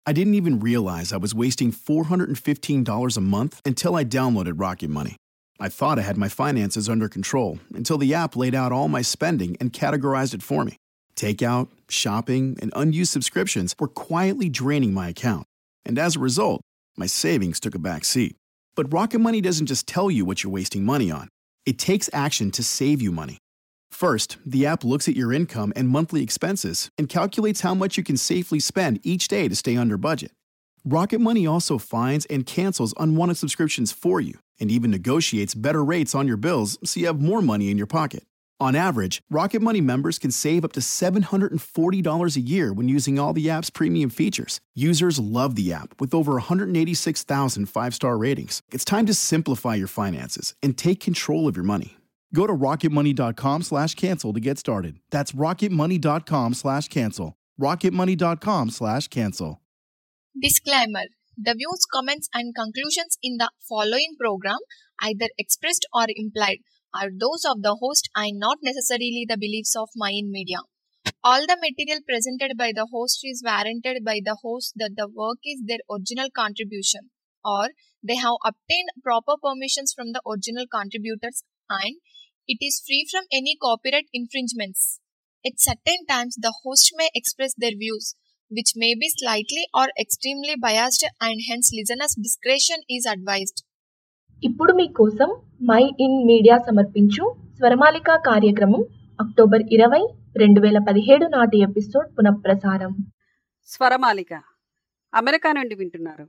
I didn't even realize I was wasting $415 a month until I downloaded Rocket Money. I thought I had my finances under control until the app laid out all my spending and categorized it for me. Takeout, shopping, and unused subscriptions were quietly draining my account. And as a result, my savings took a back seat. But Rocket Money doesn't just tell you what you're wasting money on, it takes action to save you money. First, the app looks at your income and monthly expenses and calculates how much you can safely spend each day to stay under budget. Rocket Money also finds and cancels unwanted subscriptions for you and even negotiates better rates on your bills so you have more money in your pocket. On average, Rocket Money members can save up to $740 a year when using all the app's premium features. Users love the app with over 186,000 five star ratings. It's time to simplify your finances and take control of your money. Go to rocketmoney.com slash cancel to get started. That's rocketmoney.com slash cancel. rocketmoney.com slash cancel. Disclaimer The views, comments, and conclusions in the following program, either expressed or implied, are those of the host and not necessarily the beliefs of Mayan Media. All the material presented by the host is warranted by the host that the work is their original contribution or they have obtained proper permissions from the original contributors and it is free from any copyright infringements. At certain times, the host may express their views, which may be slightly or extremely biased, and hence listeners' discretion is advised. ఇప్పుడు మీకోసం my in media సమర్పించు స్వరమాలిక కార్యక్రమం October ఇరవై రెండు వేల పదిహేడు నాటి episode పునఃప్రసారం స్వరమాలిక అమెరికా నుండి వింటున్నారు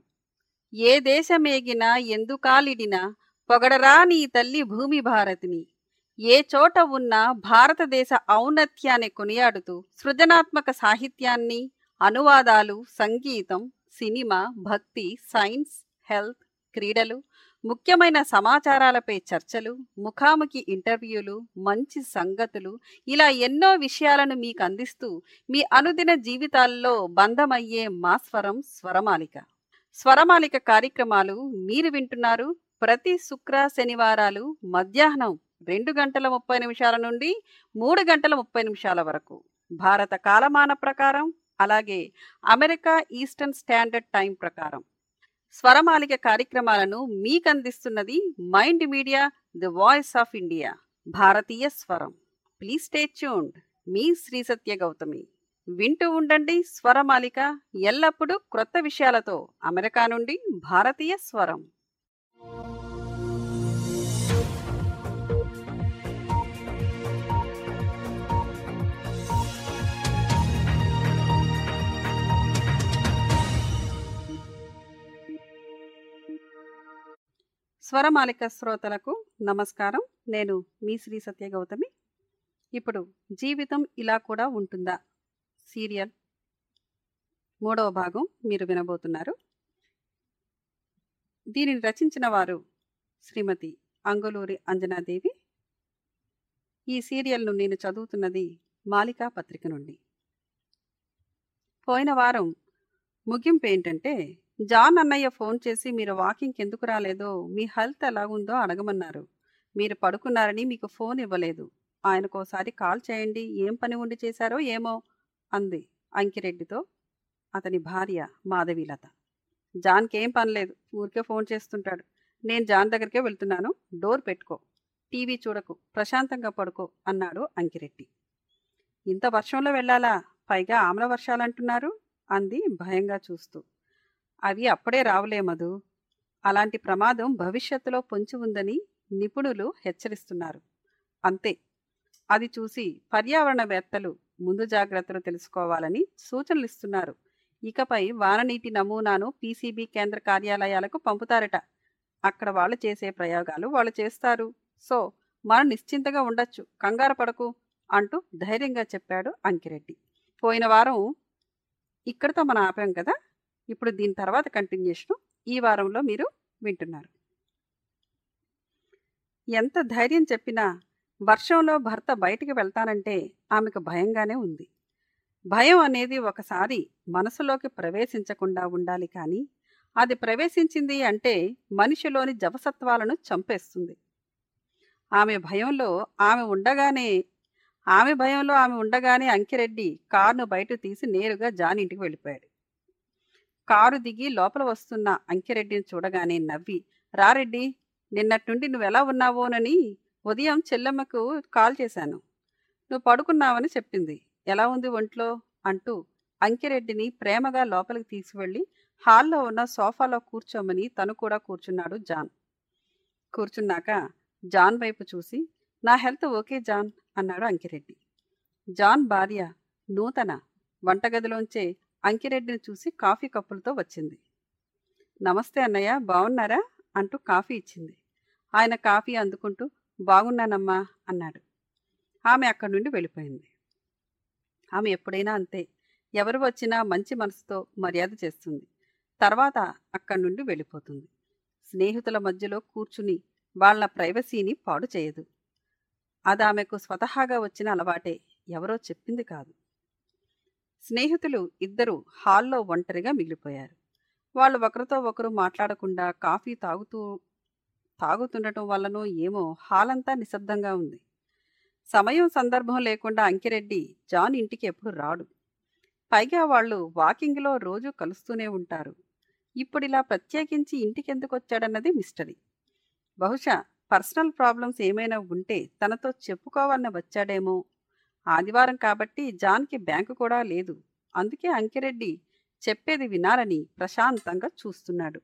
ఏ దేశమేగినా ఎందుకాలిడినా పొగడరా నీ తల్లి భూమి భారతిని ఏ చోట ఉన్నా భారతదేశ ఔన్నత్యాన్ని కొనియాడుతూ సృజనాత్మక సాహిత్యాన్ని అనువాదాలు సంగీతం సినిమా భక్తి సైన్స్ హెల్త్ క్రీడలు ముఖ్యమైన సమాచారాలపై చర్చలు ముఖాముఖి ఇంటర్వ్యూలు మంచి సంగతులు ఇలా ఎన్నో విషయాలను మీకు అందిస్తూ మీ అనుదిన జీవితాల్లో బంధమయ్యే మా స్వరం స్వరమాలిక స్వరమాలిక కార్యక్రమాలు మీరు వింటున్నారు ప్రతి శుక్ర శనివారాలు మధ్యాహ్నం రెండు గంటల ముప్పై నిమిషాల నుండి మూడు గంటల ముప్పై నిమిషాల వరకు భారత కాలమాన ప్రకారం అలాగే అమెరికా ఈస్టర్న్ స్టాండర్డ్ టైం ప్రకారం స్వరమాలిక కార్యక్రమాలను మీకు అందిస్తున్నది mind media the voice of India భారతీయ స్వరం ప్లీజ్ స్టే ట్యూన్డ్ మీ శ్రీ సత్య గౌతమి వింటూ ఉండండి స్వరమాలిక ఎల్లప్పుడూ క్రొత్త విషయాలతో అమెరికా నుండి భారతీయ స్వరం స్వరమాలిక శ్రోతలకు నమస్కారం నేను మీ శ్రీ సత్య గౌతమి ఇప్పుడు జీవితం ఇలా కూడా ఉంటుందా సీరియల్ మూడవ భాగం మీరు వినబోతున్నారు దీనిని రచించిన వారు శ్రీమతి అంగులూరి అంజనాదేవి ఈ సీరియల్ను నేను చదువుతున్నది మాలికా పత్రిక నుండి పోయిన వారం ముగింపు ఏంటంటే జాన్ అన్నయ్య ఫోన్ చేసి మీరు వాకింగ్కి ఎందుకు రాలేదో మీ హెల్త్ ఎలాగుందో అడగమన్నారు మీరు పడుకున్నారని మీకు ఫోన్ ఇవ్వలేదు ఆయనకోసారి కాల్ చేయండి ఏం పని ఉండి చేశారో ఏమో అంది అంకిరెడ్డితో అతని భార్య మాధవీలత జాన్కి ఏం పనిలేదు ఊరికే ఫోన్ చేస్తుంటాడు నేను జాన్ దగ్గరికే వెళ్తున్నాను డోర్ పెట్టుకో టీవీ చూడకు ప్రశాంతంగా పడుకో అన్నాడు అంకిరెడ్డి ఇంత వర్షంలో వెళ్ళాలా పైగా ఆమ్ల వర్షాలంటున్నారు అంది భయంగా చూస్తూ అవి అప్పుడే రావులే మధు అలాంటి ప్రమాదం భవిష్యత్తులో పొంచి ఉందని నిపుణులు హెచ్చరిస్తున్నారు అంతే అది చూసి పర్యావరణవేత్తలు ముందు జాగ్రత్తలు తెలుసుకోవాలని సూచనలు ఇస్తున్నారు ఇకపై వాననీటి నమూనాను పీసీబీ కేంద్ర కార్యాలయాలకు పంపుతారట అక్కడ వాళ్ళు చేసే ప్రయోగాలు వాళ్ళు చేస్తారు సో మనం నిశ్చింతగా ఉండొచ్చు కంగారు పడకు అంటూ ధైర్యంగా చెప్పాడు అంకిరెడ్డి పోయిన వారం ఇక్కడితో మనం ఆపాం కదా ఇప్పుడు దీని తర్వాత కంటిన్యూషన్ ఈ వారంలో మీరు వింటున్నారు ఎంత ధైర్యం చెప్పినా వర్షంలో భర్త బయటికి వెళ్తానంటే ఆమెకు భయంగానే ఉంది భయం అనేది ఒకసారి మనసులోకి ప్రవేశించకుండా ఉండాలి కానీ అది ప్రవేశించింది అంటే మనిషిలోని జవసత్వాలను చంపేస్తుంది ఆమె భయంలో ఆమె ఉండగానే ఆమె భయంలో ఆమె ఉండగానే అంకిరెడ్డి కారును బయట తీసి నేరుగా జాన్ ఇంటికి వెళ్ళిపోయాడు కారు దిగి లోపల వస్తున్న అంకిరెడ్డిని చూడగానే నవ్వి రారెడ్డి నిన్నటి నుండి నువ్వెలా ఉన్నావోనని ఉదయం చెల్లెమ్మకు కాల్ చేశాను నువ్వు పడుకున్నావని చెప్పింది ఎలా ఉంది ఒంట్లో అంటూ అంకిరెడ్డిని ప్రేమగా లోపలికి తీసుకువెళ్ళి హాల్లో ఉన్న సోఫాలో కూర్చోమని తను కూడా కూర్చున్నాడు జాన్ కూర్చున్నాక జాన్ వైపు చూసి నా హెల్త్ ఓకే జాన్ అన్నాడు అంకిరెడ్డి జాన్ భార్య నూతన వంటగదిలోంచే అంకిరెడ్డిని చూసి కాఫీ కప్పులతో వచ్చింది నమస్తే అన్నయ్య బాగున్నారా అంటూ కాఫీ ఇచ్చింది ఆయన కాఫీ అందుకుంటూ బాగున్నానమ్మా అన్నాడు ఆమె అక్కడి నుండి వెళ్ళిపోయింది ఆమె ఎప్పుడైనా అంతే ఎవరు వచ్చినా మంచి మనసుతో మర్యాద చేస్తుంది తర్వాత అక్కడి నుండి వెళ్ళిపోతుంది స్నేహితుల మధ్యలో కూర్చుని వాళ్ళ ప్రైవసీని పాడు చేయదు అది ఆమెకు స్వతహాగా వచ్చిన అలవాటే ఎవరో చెప్పింది కాదు స్నేహితులు ఇద్దరు హాల్లో ఒంటరిగా మిగిలిపోయారు వాళ్ళు ఒకరితో ఒకరు మాట్లాడకుండా కాఫీ తాగుతూ తాగుతుండటం వల్లనో ఏమో హాలంతా నిశ్శబ్దంగా ఉంది సమయం సందర్భం లేకుండా అంకిరెడ్డి జాన్ ఇంటికి ఎప్పుడు రాడు పైగా వాళ్ళు వాకింగ్లో రోజు కలుస్తూనే ఉంటారు ఇప్పుడిలా ప్రత్యేకించి ఇంటికి ఎందుకు వచ్చాడన్నది మిస్టరీ బహుశా పర్సనల్ ప్రాబ్లమ్స్ ఏమైనా ఉంటే తనతో చెప్పుకోవాలని వచ్చాడేమో ఆదివారం కాబట్టి జాన్కి బ్యాంకు కూడా లేదు అందుకే అంకిరెడ్డి చెప్పేది వినాలని ప్రశాంతంగా చూస్తున్నాడు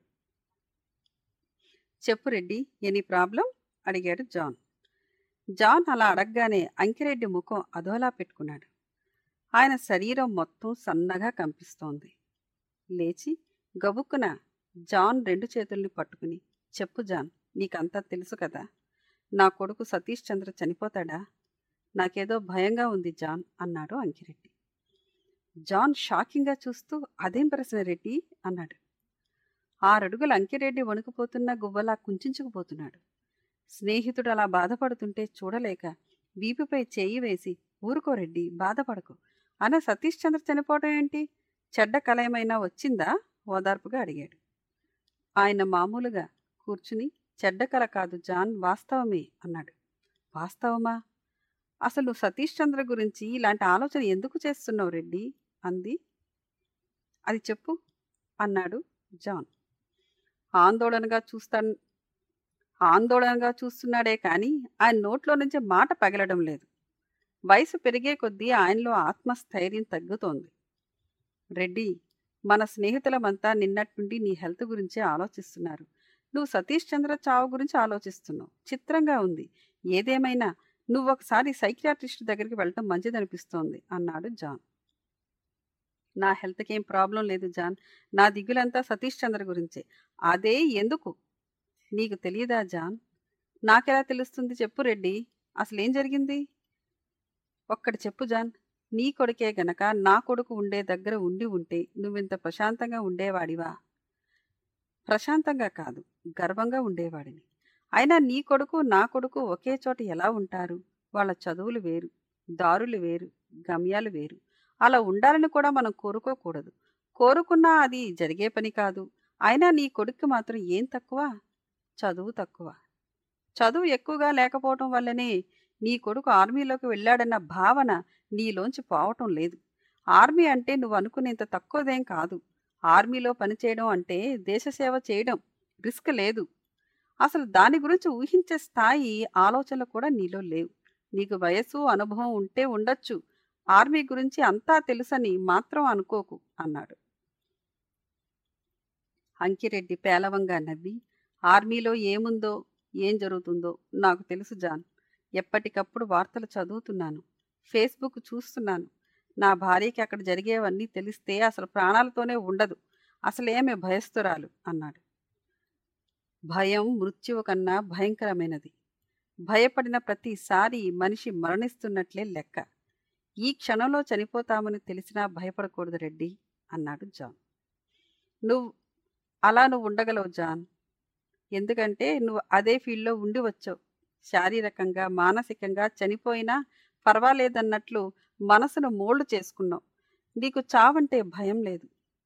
చెప్పు రెడ్డి ఎనీ ప్రాబ్లం అడిగాడు జాన్ జాన్ అలా అడగగానే అంకిరెడ్డి ముఖం అదోలా పెట్టుకున్నాడు ఆయన శరీరం మొత్తం సన్నగా కంపిస్తోంది లేచి గబుక్కున జాన్ రెండు చేతుల్ని పట్టుకుని చెప్పు జాన్ నీకంతా తెలుసు కదా నా కొడుకు సతీష్ చంద్ర చనిపోతాడా నాకేదో భయంగా ఉంది జాన్ అన్నాడు అంకిరెడ్డి జాన్ షాకింగ్గా చూస్తూ అదేం ప్రశ్న రెడ్డి అన్నాడు ఆరడుగుల అంకిరెడ్డి వణుకుపోతున్న గువ్వలా కుంచుకుపోతున్నాడు స్నేహితుడు అలా బాధపడుతుంటే చూడలేక వీపుపై చేయి వేసి ఊరుకో రెడ్డి బాధపడకు అన్న సతీష్ చంద్ర చనిపోవడం ఏంటి చెడ్డ కల ఏమైనా వచ్చిందా ఓదార్పుగా అడిగాడు ఆయన మామూలుగా కూర్చుని చెడ్డ కల కాదు జాన్ వాస్తవమే అన్నాడు వాస్తవమా అసలు సతీష్ చంద్ర గురించి ఇలాంటి ఆలోచన ఎందుకు చేస్తున్నావు రెడ్డి అంది అది చెప్పు అన్నాడు జాన్ ఆందోళనగా చూస్తాను ఆందోళనగా చూస్తున్నాడే కానీ ఆయన నోట్లో నుంచి మాట పగలడం లేదు వయసు పెరిగే కొద్దీ ఆయనలో ఆత్మస్థైర్యం తగ్గుతోంది రెడ్డి మన స్నేహితులమంతా నిన్నటి నుండి నీ హెల్త్ గురించే ఆలోచిస్తున్నారు నువ్వు సతీష్ చంద్ర చావు గురించి ఆలోచిస్తున్నావు చిత్రంగా ఉంది ఏదేమైనా నువ్వు ఒకసారి సైకియాట్రిస్ట్ దగ్గరికి వెళ్ళటం మంచిదనిపిస్తోంది అన్నాడు జాన్ నా హెల్త్కి ఏం ప్రాబ్లం లేదు జాన్ నా దిగులంతా సతీష్ చంద్ర గురించే అదే ఎందుకు నీకు తెలియదా జాన్ నాకెలా తెలుస్తుంది చెప్పు రెడ్డి అసలేం జరిగింది ఒక్కటి చెప్పు జాన్ నీ కొడుకే గనక నా కొడుకు ఉండే దగ్గర ఉండి ఉంటే నువ్వింత ప్రశాంతంగా ఉండేవాడివా ప్రశాంతంగా కాదు గర్వంగా ఉండేవాడిని అయినా నీ కొడుకు నా కొడుకు ఒకే చోట ఎలా ఉంటారు వాళ్ళ చదువులు వేరు దారులు వేరు గమ్యాలు వేరు అలా ఉండాలని కూడా మనం కోరుకోకూడదు కోరుకున్నా అది జరిగే పని కాదు అయినా నీ కొడుక్కి మాత్రం ఏం తక్కువ చదువు తక్కువ చదువు ఎక్కువగా లేకపోవటం వల్లనే నీ కొడుకు ఆర్మీలోకి వెళ్ళాడన్న భావన నీలోంచి పోవటం లేదు ఆర్మీ అంటే నువ్వు అనుకునేంత తక్కువదేం కాదు ఆర్మీలో పనిచేయడం అంటే దేశసేవ చేయడం రిస్క్ లేదు అసలు దాని గురించి ఊహించే స్థాయి ఆలోచనలు కూడా నీలో లేవు నీకు వయస్సు అనుభవం ఉంటే ఉండొచ్చు ఆర్మీ గురించి అంతా తెలుసని మాత్రం అనుకోకు అన్నాడు అంకిరెడ్డి పేలవంగా నవ్వి ఆర్మీలో ఏముందో ఏం జరుగుతుందో నాకు తెలుసు జాన్ ఎప్పటికప్పుడు వార్తలు చదువుతున్నాను ఫేస్బుక్ చూస్తున్నాను నా భార్యకి అక్కడ జరిగేవన్నీ తెలిస్తే అసలు ప్రాణాలతోనే ఉండదు అసలేమే భయస్తురాలు అన్నాడు భయం మృత్యువు కన్నా భయంకరమైనది భయపడిన ప్రతిసారి మనిషి మరణిస్తున్నట్లే లెక్క ఈ క్షణంలో చనిపోతామని తెలిసినా భయపడకూడదు రెడ్డి అన్నాడు జాన్ నువ్వు అలా నువ్వు ఉండగలవు జాన్ ఎందుకంటే నువ్వు అదే ఫీల్డ్లో ఉండి వచ్చావు శారీరకంగా మానసికంగా చనిపోయినా పర్వాలేదన్నట్లు మనసును మోల్డ్ చేసుకున్నావు నీకు చావంటే భయం లేదు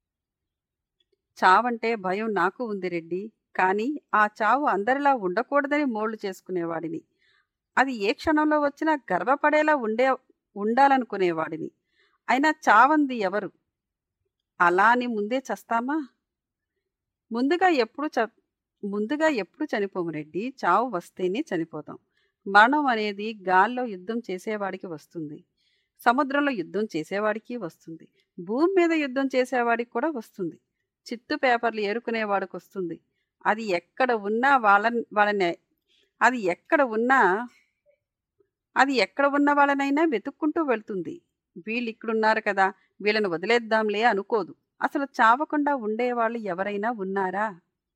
చావంటే భయం నాకు ఉంది రెడ్డి కానీ ఆ చావు అందరిలా ఉండకూడదని మోల్డ్ చేసుకునేవాడిని అది ఏ క్షణంలో వచ్చినా గర్వపడేలా ఉండే ఉండాలనుకునేవాడిని అయినా చావంది ఎవరు అలా అని ముందే చస్తామా ముందుగా ఎప్పుడు చ ముందుగా ఎప్పుడు చనిపోము రెడ్డి చావు వస్తేనే చనిపోతాం మరణం అనేది గాల్లో యుద్ధం చేసేవాడికి వస్తుంది సముద్రంలో యుద్ధం చేసేవాడికి వస్తుంది భూమి మీద యుద్ధం చేసేవాడికి కూడా వస్తుంది చిత్తు పేపర్లు ఏరుకునేవాడికి వస్తుంది అది ఎక్కడ ఉన్నా వాళ్ళ వాళ్ళని అది ఎక్కడ ఉన్నా అది ఎక్కడ ఉన్న వాళ్ళనైనా వెతుక్కుంటూ వెళ్తుంది వీళ్ళు ఇక్కడున్నారు కదా వీళ్ళని వదిలేద్దాంలే అనుకోదు అసలు చావకుండా ఉండేవాళ్ళు ఎవరైనా ఉన్నారా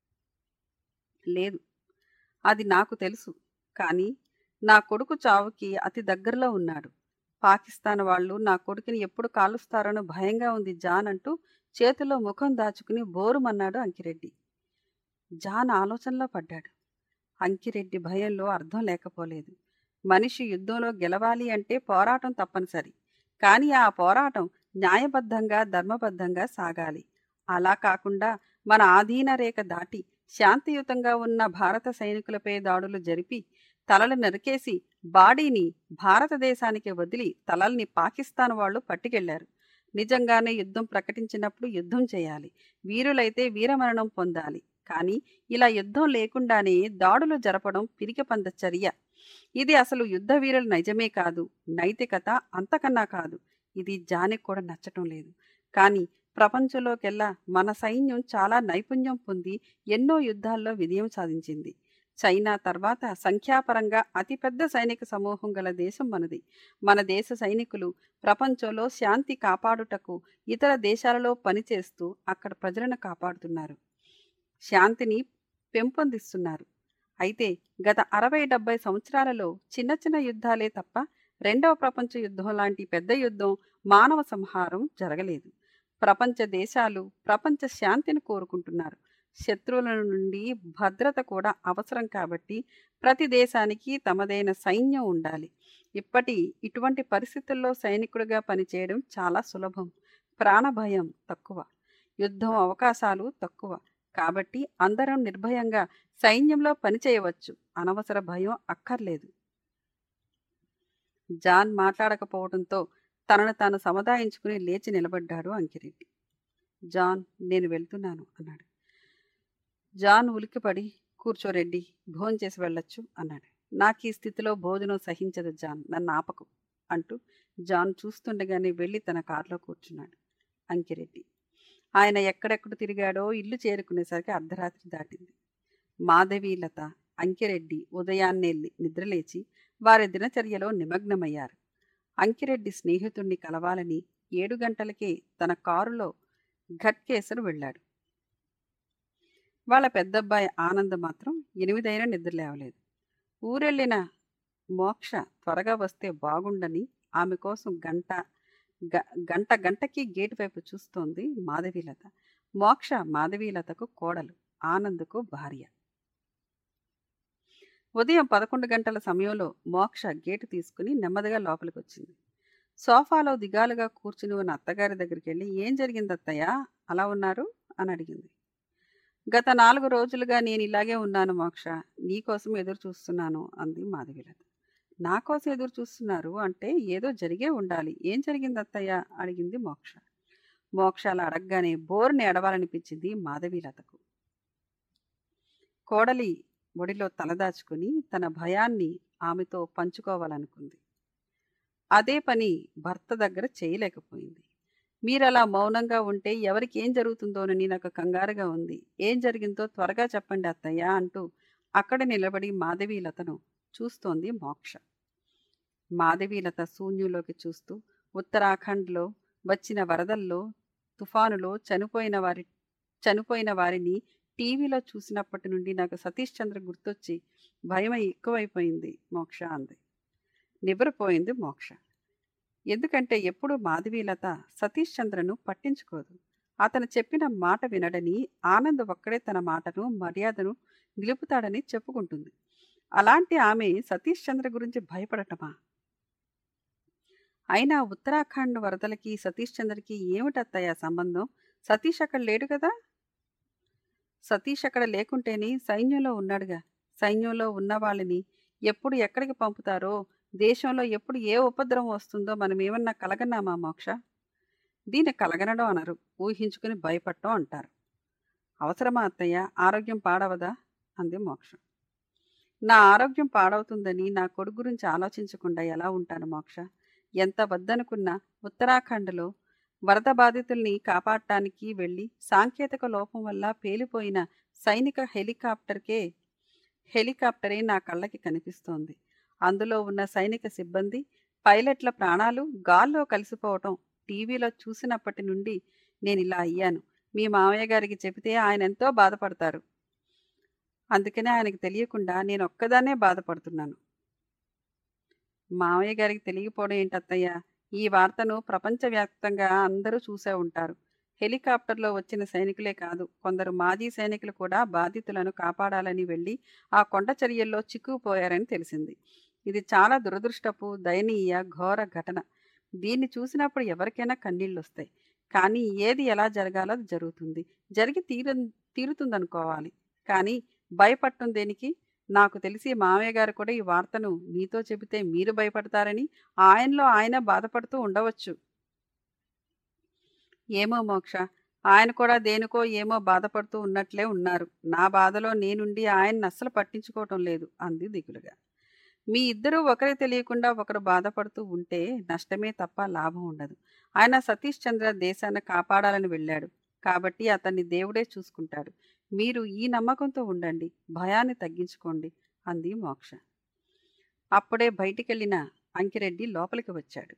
లేదు అది నాకు తెలుసు కానీ నా కొడుకు చావుకి అతి దగ్గరలో ఉన్నాడు పాకిస్తాన్ వాళ్ళు నా కొడుకుని ఎప్పుడు కాలుస్తారోనో భయంగా ఉంది జాన్ అంటూ చేతిలో ముఖం దాచుకుని బోరుమన్నాడు అంకిరెడ్డి జాన్ ఆలోచనలో పడ్డాడు అంకిరెడ్డి భయంలో అర్థం లేకపోలేదు మనిషి యుద్ధంలో గెలవాలి అంటే పోరాటం తప్పనిసరి కానీ ఆ పోరాటం న్యాయబద్ధంగా ధర్మబద్ధంగా సాగాలి అలా కాకుండా మన ఆధీన రేఖ దాటి శాంతియుతంగా ఉన్న భారత సైనికులపై దాడులు జరిపి తలలు నరికేసి బాడీని భారతదేశానికి వదిలి తలల్ని పాకిస్తాన్ వాళ్ళు పట్టుకెళ్లారు నిజంగానే యుద్ధం ప్రకటించినప్పుడు యుద్ధం చేయాలి వీరులైతే వీరమరణం పొందాలి కానీ ఇలా యుద్ధం లేకుండానే దాడులు జరపడం పిరికిపంద చర్య ఇది అసలు యుద్ధ వీరుల నిజమే కాదు నైతికత అంతకన్నా కాదు ఇది జానికి కూడా నచ్చటం లేదు కానీ ప్రపంచంలోకెల్లా మన సైన్యం చాలా నైపుణ్యం పొంది ఎన్నో యుద్ధాల్లో విజయం సాధించింది చైనా తర్వాత సంఖ్యాపరంగా అతిపెద్ద సైనిక సమూహం గల దేశం మనది మన దేశ సైనికులు ప్రపంచంలో శాంతి కాపాడుటకు ఇతర దేశాలలో పనిచేస్తూ అక్కడ ప్రజలను కాపాడుతున్నారు శాంతిని పెంపొందిస్తున్నారు అయితే గత అరవై డెబ్బై సంవత్సరాలలో చిన్న చిన్న యుద్ధాలే తప్ప రెండవ ప్రపంచ యుద్ధం లాంటి పెద్ద యుద్ధం మానవ సంహారం జరగలేదు ప్రపంచ దేశాలు ప్రపంచ శాంతిని కోరుకుంటున్నారు శత్రువుల నుండి భద్రత కూడా అవసరం కాబట్టి ప్రతి దేశానికి తమదైన సైన్యం ఉండాలి ఇప్పటి ఇటువంటి పరిస్థితుల్లో సైనికుడిగా పనిచేయడం చాలా సులభం ప్రాణభయం తక్కువ యుద్ధం అవకాశాలు తక్కువ కాబట్టి అందరం నిర్భయంగా సైన్యంలో పనిచేయవచ్చు అనవసర భయం అక్కర్లేదు జాన్ మాట్లాడకపోవడంతో తనను తాను సముదాయించుకుని లేచి నిలబడ్డాడు అంకిరెడ్డి జాన్ నేను వెళ్తున్నాను అన్నాడు జాన్ ఉలిక్కిపడి కూర్చోరెడ్డి భోంచేసి వెళ్ళొచ్చు అన్నాడు నాకు ఈ స్థితిలో భోజనం సహించదు జాన్ నన్ను ఆపకు అంటూ జాన్ చూస్తుండగానే వెళ్ళి తన కారులో కూర్చున్నాడు అంకిరెడ్డి ఆయన ఎక్కడెక్కడ తిరిగాడో ఇల్లు చేరుకునేసరికి అర్ధరాత్రి దాటింది మాధవి లత అంకిరెడ్డి ఉదయాన్నే లే- నిద్రలేచి వారి దినచర్యలో నిమగ్నమయ్యారు అంకిరెడ్డి స్నేహితుణ్ణి కలవాలని ఏడు గంటలకే తన కారులో ఘట్కేసర్ వెళ్ళాడు వాళ్ళ పెద్దబ్బాయి ఆనంద్ మాత్రం ఎనిమిదైనా నిద్ర లేవలేదు ఊరెళ్ళిన మోక్ష త్వరగా వస్తే బాగుండని ఆమె కోసం గంట గ- గంట గంటకి గేటు వైపు చూస్తోంది మాధవీలత మోక్ష మాధవీలతకు కోడలు ఆనంద్కు భార్య ఉదయం పదకొండు గంటల సమయంలో మోక్ష గేటు తీసుకుని నెమ్మదిగా లోపలికి వచ్చింది సోఫాలో దిగాలుగా కూర్చుని ఉన్న అత్తగారి దగ్గరికి వెళ్ళి ఏం జరిగింది అత్తయ్య అలా ఉన్నారు అని అడిగింది గత నాలుగు రోజులుగా నేను ఇలాగే ఉన్నాను మోక్ష నీకోసం ఎదురు చూస్తున్నాను అంది మాధవీలత నా కోసం ఎదురు చూస్తున్నారు అంటే ఏదో జరిగే ఉండాలి ఏం జరిగింది అత్తయ్య అడిగింది మోక్ష మోక్ష అలా అడగగానే బోర్ని ఎడవాలనిపించింది మాధవీలతకు కోడలి ఒడిలో తలదాచుకుని తన భయాన్ని ఆమెతో పంచుకోవాలనుకుంది అదే పని భర్త దగ్గర చేయలేకపోయింది మీరలా మౌనంగా ఉంటే ఎవరికి ఏం జరుగుతుందోనని నాకు కంగారుగా ఉంది ఏం జరిగిందో త్వరగా చెప్పండి అత్తయ్య అంటూ అక్కడ నిలబడి మాధవీలతను చూస్తోంది మోక్ష మాధవీలత శూన్యంలోకి చూస్తూ ఉత్తరాఖండ్లో వచ్చిన వరదల్లో తుఫానులో చనిపోయిన వారి చనిపోయిన వారిని టీవీలో చూసినప్పటి నుండి నాకు సతీష్ చంద్ర గుర్తొచ్చి భయం ఎక్కువైపోయింది మోక్ష అంది నివ్వరపోయింది మోక్ష ఎందుకంటే ఎప్పుడు మాధవీలత సతీష్ చంద్రను పట్టించుకోదు అతను చెప్పిన మాట వినడని ఆనంద్ ఒక్కడే తన మాటను మర్యాదను నిలుపుతాడని చెప్పుకుంటుంది అలాంటి ఆమె సతీష్ చంద్ర గురించి భయపడటమా అయినా ఉత్తరాఖండ్ వరదలకి సతీష్ చంద్రకి ఏమిటత్తయ్యా సంబంధం సతీష్ అక్కడ లేడు కదా సతీష్ అక్కడ లేకుంటేనే సైన్యంలో ఉన్నాడుగా సైన్యంలో ఉన్న వాళ్ళని ఎప్పుడు ఎక్కడికి పంపుతారో దేశంలో ఎప్పుడు ఏ ఉపద్రవం వస్తుందో మనం ఏమన్నా కలగన్నామా మోక్ష దీన్ని కలగనడం అనరు ఊహించుకుని భయపడటం అంటారు అవసరమా అత్తయ్య ఆరోగ్యం పాడవదా అంది మోక్ష నా ఆరోగ్యం పాడవుతుందని నా కొడుకు గురించి ఆలోచించకుండా ఎలా ఉంటాను మోక్ష ఎంత వద్దనుకున్నా ఉత్తరాఖండ్లో వరద బాధితుల్ని కాపాడటానికి వెళ్ళి సాంకేతిక లోపం వల్ల పేలిపోయిన సైనిక హెలికాప్టర్కే హెలికాప్టరే నా కళ్ళకి కనిపిస్తోంది అందులో ఉన్న సైనిక సిబ్బంది పైలట్ల ప్రాణాలు గాల్లో కలిసిపోవటం టీవీలో చూసినప్పటి నుండి నేను ఇలా అయ్యాను మీ మామయ్య గారికి చెబితే ఆయన ఎంతో బాధపడతారు అందుకనే ఆయనకి తెలియకుండా నేను ఒక్కదాన్నే బాధపడుతున్నాను మామయ్య గారికి తెలియకపోవడం ఏంటి అత్తయ్య ఈ వార్తను ప్రపంచవ్యాప్తంగా అందరూ చూసే ఉంటారు హెలికాప్టర్లో వచ్చిన సైనికులే కాదు కొందరు మాజీ సైనికులు కూడా బాధితులను కాపాడాలని వెళ్ళి ఆ కొండ చర్యల్లో చిక్కుకుపోయారని తెలిసింది ఇది చాలా దురదృష్టపు దయనీయ ఘోర ఘటన దీన్ని చూసినప్పుడు ఎవరికైనా కన్నీళ్ళు వస్తాయి కానీ ఏది ఎలా జరగాలో అది జరుగుతుంది జరిగి తీరు తీరుతుందనుకోవాలి కానీ భయపడటం దేనికి నాకు తెలిసి మామయ్య గారు కూడా ఈ వార్తను మీతో చెబితే మీరు భయపడతారని ఆయనలో ఆయన బాధపడుతూ ఉండవచ్చు ఏమో మోక్ష ఆయన కూడా దేనికో ఏమో బాధపడుతూ ఉన్నట్లే ఉన్నారు నా బాధలో నేనుండి ఆయన్ని అస్సలు పట్టించుకోవటం లేదు అంది దిగులుగా మీ ఇద్దరూ ఒకరి తెలియకుండా ఒకరు బాధపడుతూ ఉంటే నష్టమే తప్ప లాభం ఉండదు ఆయన సతీష్ చంద్ర దేశాన్ని కాపాడాలని వెళ్ళాడు కాబట్టి అతన్ని దేవుడే చూసుకుంటాడు మీరు ఈ నమ్మకంతో ఉండండి భయాన్ని తగ్గించుకోండి అంది మోక్ష అప్పుడే బయటికెళ్ళిన అంకిరెడ్డి లోపలికి వచ్చాడు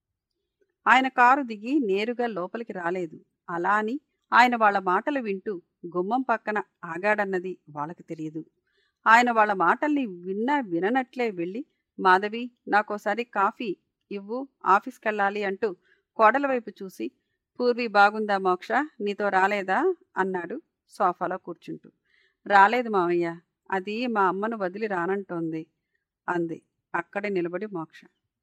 ఆయన కారు దిగి నేరుగా లోపలికి రాలేదు అలా అని ఆయన వాళ్ళ మాటలు వింటూ గుమ్మం పక్కన ఆగాడన్నది వాళ్ళకి తెలియదు ఆయన వాళ్ళ మాటల్ని విన్నా విననట్లే వెళ్ళి మాధవి నాకోసారి కాఫీ ఇవ్వు ఆఫీస్కి వెళ్ళాలి అంటూ కోడల వైపు చూసి పూర్వి బాగుందా మోక్ష నీతో రాలేదా అన్నాడు సోఫాలో కూర్చుంటూ రాలేదు మావయ్య అది మా అమ్మను వదిలి రానంటోంది అంది అక్కడే నిలబడి మోక్ష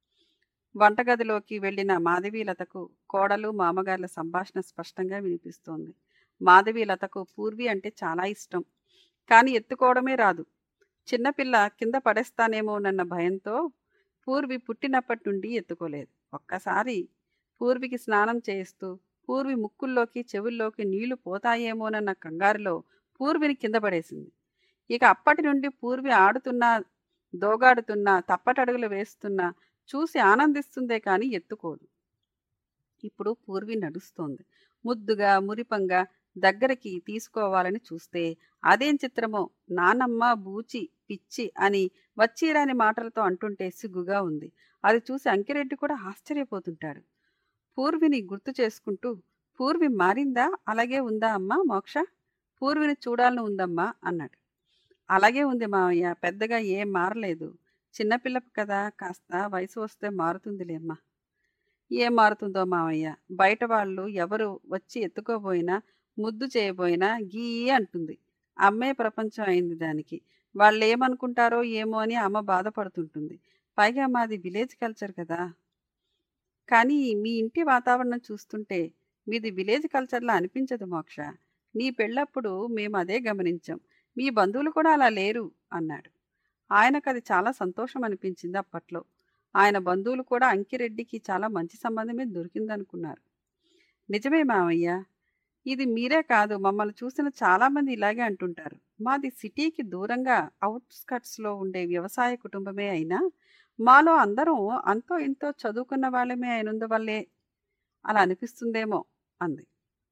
వంటగదిలోకి వెళ్ళిన మాధవీలతకు కోడలు మామగారుల సంభాషణ స్పష్టంగా వినిపిస్తోంది మాధవీలతకు పూర్వి అంటే చాలా ఇష్టం కానీ ఎత్తుకోవడమే రాదు చిన్నపిల్ల కింద పడేస్తానేమోనన్న భయంతో పూర్వి పుట్టినప్పటి నుండి ఎత్తుకోలేదు ఒక్కసారి పూర్వికి స్నానం చేయిస్తూ పూర్వి ముక్కుల్లోకి చెవుల్లోకి నీళ్లు పోతాయేమోనన్న కంగారులో పూర్విని కింద పడేసింది ఇక అప్పటి నుండి పూర్వి ఆడుతున్నా దోగాడుతున్నా తప్పటడుగులు వేస్తున్నా చూసి ఆనందిస్తుందే కానీ ఎత్తుకోదు ఇప్పుడు పూర్వి నడుస్తోంది ముద్దుగా మురిపంగా దగ్గరికి తీసుకోవాలని చూస్తే అదేం చిత్రమో నానమ్మ బూచి పిచ్చి అని వచ్చిరాని మాటలతో అంటుంటే సిగ్గుగా ఉంది అది చూసి అంకిరెడ్డి కూడా ఆశ్చర్యపోతుంటాడు పూర్విని గుర్తు చేసుకుంటూ పూర్వి మారిందా అలాగే ఉందా అమ్మా మోక్ష పూర్విని చూడాలని ఉందమ్మా అన్నాడు అలాగే ఉంది మావయ్య పెద్దగా ఏం మారలేదు చిన్నపిల్ల కదా కాస్త వయసు వస్తే మారుతుందిలేమ్మా ఏం మారుతుందో మావయ్య బయట వాళ్ళు ఎవరు వచ్చి ఎత్తుకోబోయినా ముద్దు చేయబోయినా గీ అంటుంది అమ్మే ప్రపంచం అయింది దానికి వాళ్ళు ఏమనుకుంటారో ఏమో అని అమ్మ బాధపడుతుంటుంది పైగా మాది విలేజ్ కల్చర్ కదా కానీ మీ ఇంటి వాతావరణం చూస్తుంటే మీది విలేజ్ కల్చర్లా అనిపించదు మోక్ష నీ పెళ్ళప్పుడు మేము అదే గమనించాం మీ బంధువులు కూడా అలా లేరు అన్నాడు ఆయనకు అది చాలా సంతోషం అనిపించింది అప్పట్లో ఆయన బంధువులు కూడా అంకిరెడ్డికి చాలా మంచి సంబంధమే దొరికిందనుకున్నారు నిజమే మామయ్య ఇది మీరే కాదు మమ్మల్ని చూసిన చాలామంది ఇలాగే అంటుంటారు మాది సిటీకి దూరంగా అవుట్స్కట్స్లో ఉండే వ్యవసాయ కుటుంబమే అయినా మాలో అందరం అంతో ఇంతో చదువుకున్న వాళ్ళమే అయినందువల్లే అలా అనిపిస్తుందేమో అంది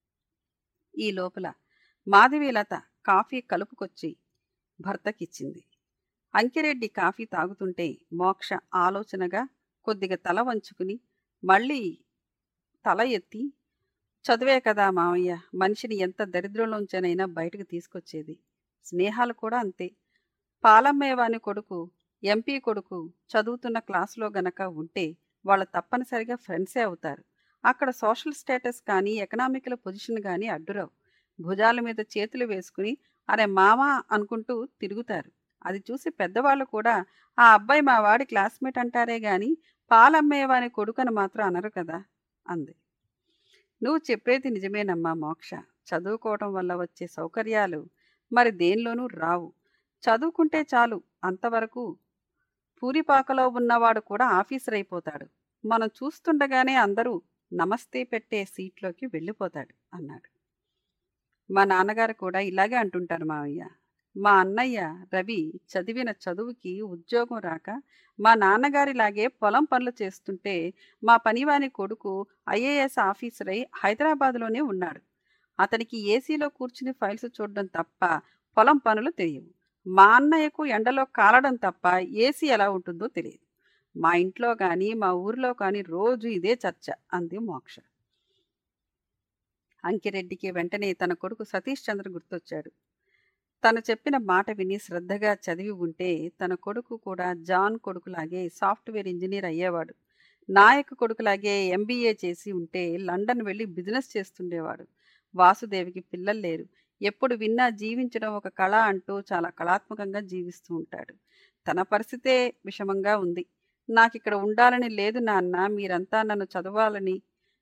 ఈ లోపల మాధవీలత కాఫీ కలుపుకొచ్చి భర్తకిచ్చింది అంకిరెడ్డి కాఫీ తాగుతుంటే మోక్ష ఆలోచనగా కొద్దిగా తల వంచుకుని మళ్ళీ తల ఎత్తి చదివే కదా మావయ్య మనిషిని ఎంత దరిద్రంలోంచనైనా బయటకు తీసుకొచ్చేది స్నేహాలు కూడా అంతే పాలమ్మేవాని కొడుకు ఎంపీ కొడుకు చదువుతున్న క్లాసులో గనక ఉంటే వాళ్ళు తప్పనిసరిగా ఫ్రెండ్సే అవుతారు అక్కడ సోషల్ స్టేటస్ కానీ ఎకనామికల్ పొజిషన్ కానీ అడ్డురావు భుజాల మీద చేతులు వేసుకుని అరే మామ అనుకుంటూ తిరుగుతారు అది చూసి పెద్దవాళ్ళు కూడా ఆ అబ్బాయి మా వాడి క్లాస్మేట్ అంటారే గాని పాలమ్మేవాని కొడుకని మాత్రం అనరు కదా అంది నువ్వు చెప్పేది నిజమేనమ్మా మోక్ష చదువుకోవటం వల్ల వచ్చే సౌకర్యాలు మరి దేనిలోనూ రావు చదువుకుంటే చాలు అంతవరకు పూరిపాకలో ఉన్నవాడు కూడా ఆఫీసర్ అయిపోతాడు మనం చూస్తుండగానే అందరూ నమస్తే పెట్టే సీట్లోకి వెళ్ళిపోతాడు అన్నాడు మా నాన్నగారు కూడా ఇలాగే అంటుంటారు మావయ్య మా అన్నయ్య రవి చదివిన చదువుకి ఉద్యోగం రాక మా నాన్నగారిలాగే పొలం పనులు చేస్తుంటే మా పనివాని కొడుకు ఐఏఎస్ ఆఫీసర్ అయి హైదరాబాద్లోనే ఉన్నాడు అతనికి ఏసీలో కూర్చుని ఫైల్స్ చూడడం తప్ప పొలం పనులు తెలియవు మా అన్నయ్యకు ఎండలో కాలడం తప్ప ఏసీ ఎలా ఉంటుందో తెలియదు మా ఇంట్లో కానీ మా ఊరిలో కానీ రోజు ఇదే చర్చ అంది మోక్ష అంకిరెడ్డికి వెంటనే తన కొడుకు సతీష్ చంద్ర గుర్తొచ్చాడు తను చెప్పిన మాట విని శ్రద్ధగా చదివి ఉంటే తన కొడుకు కూడా జాన్ కొడుకులాగే సాఫ్ట్వేర్ ఇంజనీర్ అయ్యేవాడు నాయక్ కొడుకులాగే ఎంబీఏ చేసి ఉంటే లండన్ వెళ్ళి బిజినెస్ చేస్తుండేవాడు వాసుదేవికి పిల్లలు లేరు ఎప్పుడు విన్నా జీవించడం ఒక కళ అంటూ చాలా కళాత్మకంగా జీవిస్తూ ఉంటాడు తన పరిస్థితే విషమంగా ఉంది నాకు ఇక్కడ ఉండాలని లేదు నాన్న మీరంతా నన్ను చదవాలని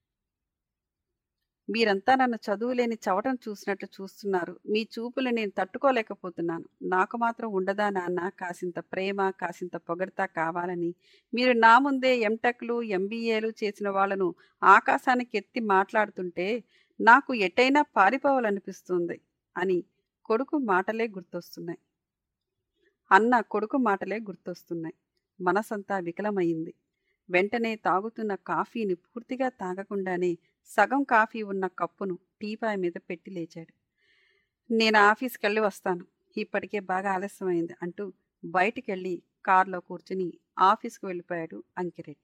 మీరంతా నన్ను చదువులేని చవటం చూసినట్లు చూస్తున్నారు మీ చూపులు నేను తట్టుకోలేకపోతున్నాను నాకు మాత్రం ఉండదా నాన్న కాసింత ప్రేమ కాసింత పొగడతా కావాలని మీరు నా ముందే ఎంటెక్లు ఎంబీఏలు చేసిన వాళ్ళను ఆకాశానికి ఎత్తి మాట్లాడుతుంటే నాకు ఎటైనా పారిపోవాలనిపిస్తుంది అని కొడుకు మాటలే గుర్తొస్తున్నాయి అన్న కొడుకు మాటలే గుర్తొస్తున్నాయి మనసంతా వికలమైంది వెంటనే తాగుతున్న కాఫీని పూర్తిగా తాగకుండానే సగం కాఫీ ఉన్న కప్పును టీపాయ్ మీద పెట్టి లేచాడు నేను ఆఫీస్కి వెళ్ళి వస్తాను ఇప్పటికే బాగా ఆలస్యమైంది అంటూ బయటికి వెళ్ళి కారులో కూర్చుని ఆఫీస్కి వెళ్ళిపోయాడు అంకిరెడ్డి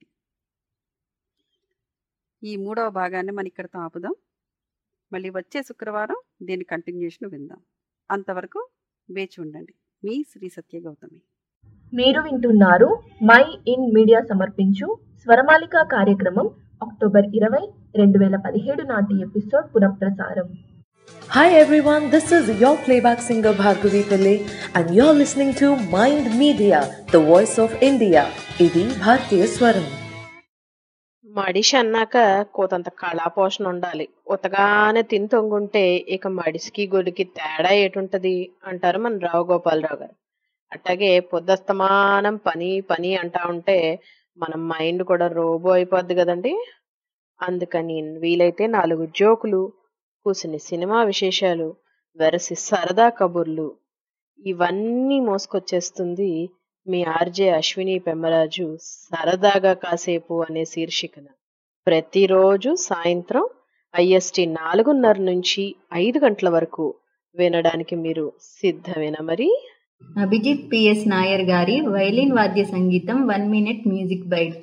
ఈ మూడవ భాగాన్ని మన ఇక్కడతో ఆపుదాం మళ్ళీ వచ్చే శుక్రవారం దీని కంటిన్యూషన్ విందాం అంతవరకు వేచి ఉండండి మీ శ్రీ సత్య గౌతమి మీరు వింటున్నారు మై ఇన్ మీడియా సమర్పించు స్వరమాలిక కార్యక్రమం అక్టోబర్ ఇరవై రెండు వేల పదిహేడు నాటి ఎపిసోడ్ పునఃప్రసారం Hi everyone, this is your playback singer Bhargavi Pillai and you're listening to Mind Media, the voice of India. ఇది భారతీయ స్వరం మడిషి అన్నాక కోతంత కళాపోషణ ఉండాలి ఉతగానే తిని తొంగుంటే ఇక మడిసికి గొడికి తేడా ఏటుంటది అంటారు మన రావు గోపాలరావు గారు అట్లాగే పొద్దస్తమానం పని పని అంటా ఉంటే మన మైండ్ కూడా రోబో అయిపోద్ది కదండి అందుకని వీలైతే నాలుగు జోకులు కూసిని సినిమా విశేషాలు వెరసి సరదా కబుర్లు ఇవన్నీ మోసుకొచ్చేస్తుంది మీ ఆర్జే అశ్విని పెమ్మరాజు సరదాగా కాసేపు అనే శీర్షికన ప్రతిరోజు సాయంత్రం ఐఎస్టి నాలుగున్నర నుంచి ఐదు గంటల వరకు వినడానికి మీరు సిద్ధమేనా మరి అభిజిత్ పిఎస్ నాయర్ గారి వైలిన్ వాద్య సంగీతం one minute music bite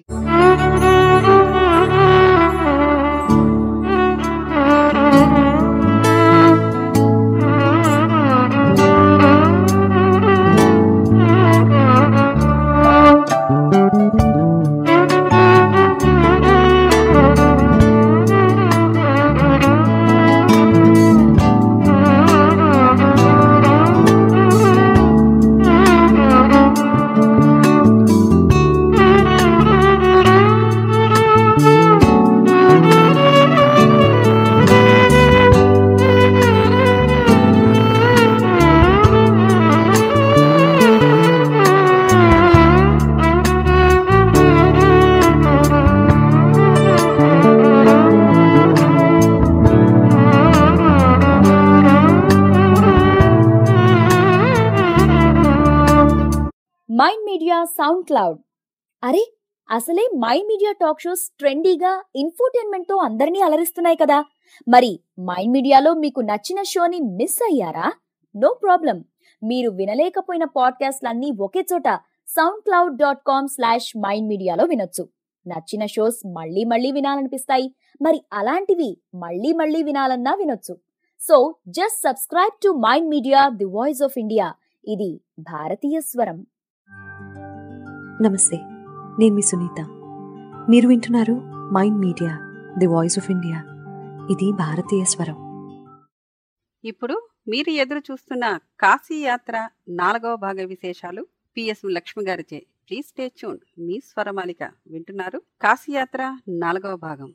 mind media sound cloud అరే అసలే మైండ్ మీడియా టాక్ షోస్ ట్రెండీగా ఇన్ఫోటైన్మెంట్ తో అందరినీ అలరిస్తున్నాయి కదా మరి మైండ్ మీడియాలో మీకు నచ్చిన షోని మిస్ అయ్యారా నో ప్రాబ్లం మీరు వినలేకపోయిన పాడ్కాస్ట్లన్నీ ఒకే చోట sound cloud dot com slash mind మీడియాలో వినొచ్చు నచ్చిన షోస్ మళ్ళీ మళ్ళీ వినాలనిపిస్తాయి మరి అలాంటివి మళ్ళీ మళ్ళీ వినాలన్నా వినొచ్చు so just subscribe to mind media the voice of India ఇది భారతీయ స్వరం నమస్తే నేను మీ సునీత మీరు వింటున్నారు mind media the voice of India ఇది భారతీయ స్వరం ఇప్పుడు మీరు ఎదురు చూస్తున్న కాశీ యాత్ర నాలుగవ భాగ విశేషాలు పిఎస్ లక్ష్మి గారిచే ప్లీజ్ స్టే ట్యూన్ మీ స్వరమాలిక వింటున్నారు కాశీ యాత్ర నాలుగవ భాగం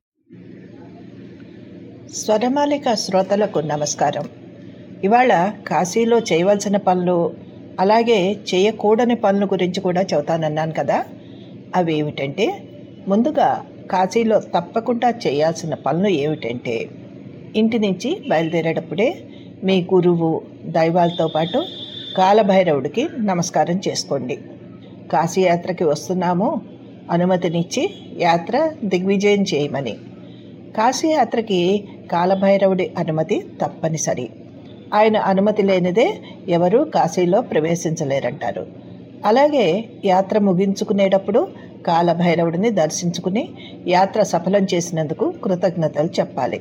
స్వరమాలిక శ్రోతలకు నమస్కారం ఇవాళ కాశీలో చేయవలసిన పనులు అలాగే చేయకూడని పనుల గురించి కూడా చెబుతానన్నాను కదా అవి ఏమిటంటే ముందుగా కాశీలో తప్పకుండా చేయాల్సిన పనులు ఏమిటంటే ఇంటి నుంచి బయలుదేరేటప్పుడే మీ గురువు దైవాలతో పాటు కాలభైరవుడికి నమస్కారం చేసుకోండి కాశీయాత్రకి వస్తున్నాము అనుమతినిచ్చి యాత్ర దిగ్విజయం చేయమని కాశీయాత్రకి కాలభైరవుడి అనుమతి తప్పనిసరి ఆయన అనుమతి లేనిదే ఎవరూ కాశీలో ప్రవేశించలేరంటారు అలాగే యాత్ర ముగించుకునేటప్పుడు కాలభైరవుడిని దర్శించుకుని యాత్ర సఫలం చేసినందుకు కృతజ్ఞతలు చెప్పాలి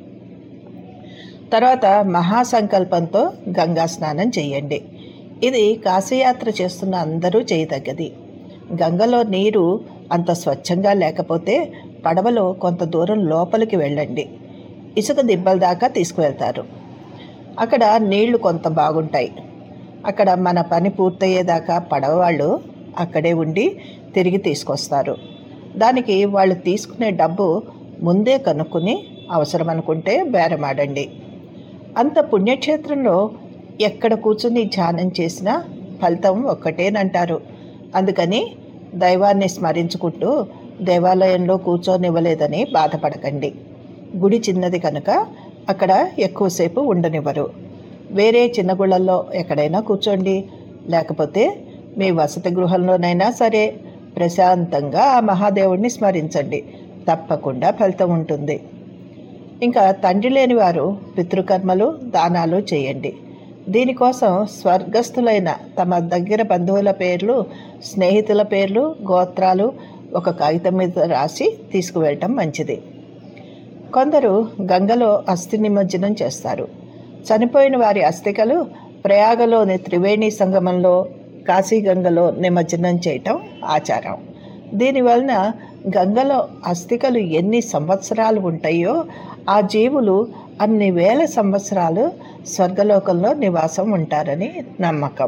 తర్వాత మహాసంకల్పంతో గంగా స్నానం చేయండి ఇది కాశీయాత్ర చేస్తున్న అందరూ చేయదగ్గది గంగలో నీరు అంత స్వచ్ఛంగా లేకపోతే పడవలో కొంత దూరం లోపలికి వెళ్ళండి ఇసుక దిబ్బల దాకా తీసుకువెళ్తారు అక్కడ నీళ్లు కొంత బాగుంటాయి అక్కడ మన పని పూర్తయ్యేదాకా పడవ వాళ్ళు అక్కడే ఉండి తిరిగి తీసుకొస్తారు దానికి వాళ్ళు తీసుకునే డబ్బు ముందే కనుక్కుని అవసరం అనుకుంటే బేరమాడండి అంత పుణ్యక్షేత్రంలో ఎక్కడ కూర్చుని ధ్యానం చేసినా ఫలితం ఒక్కటేనంటారు అందుకని దైవాన్ని స్మరించుకుంటూ దేవాలయంలో కూర్చోనివ్వలేదని బాధపడకండి గుడి చిన్నది కనుక అక్కడ ఎక్కువసేపు ఉండనివ్వరు వేరే చిన్న గుళ్ళల్లో ఎక్కడైనా కూర్చోండి లేకపోతే మీ వసతి గృహంలోనైనా సరే ప్రశాంతంగా ఆ మహాదేవుడిని స్మరించండి తప్పకుండా ఫలితం ఉంటుంది ఇంకా తండ్రి లేని వారు పితృకర్మలు దానాలు చేయండి దీనికోసం స్వర్గస్థులైన తమ దగ్గర బంధువుల పేర్లు స్నేహితుల పేర్లు గోత్రాలు ఒక కాగితం మీద రాసి తీసుకువెళ్ళటం మంచిది కొందరు గంగలో అస్థి నిమజ్జనం చేస్తారు చనిపోయిన వారి అస్థికలు ప్రయాగలోని త్రివేణి సంగమంలో కాశీగంగలో నిమజ్జనం చేయటం ఆచారం దీనివలన గంగలో అస్థికలు ఎన్ని సంవత్సరాలు ఉంటాయో ఆ జీవులు అన్ని వేల సంవత్సరాలు స్వర్గలోకంలో నివాసం ఉంటారని నమ్మకం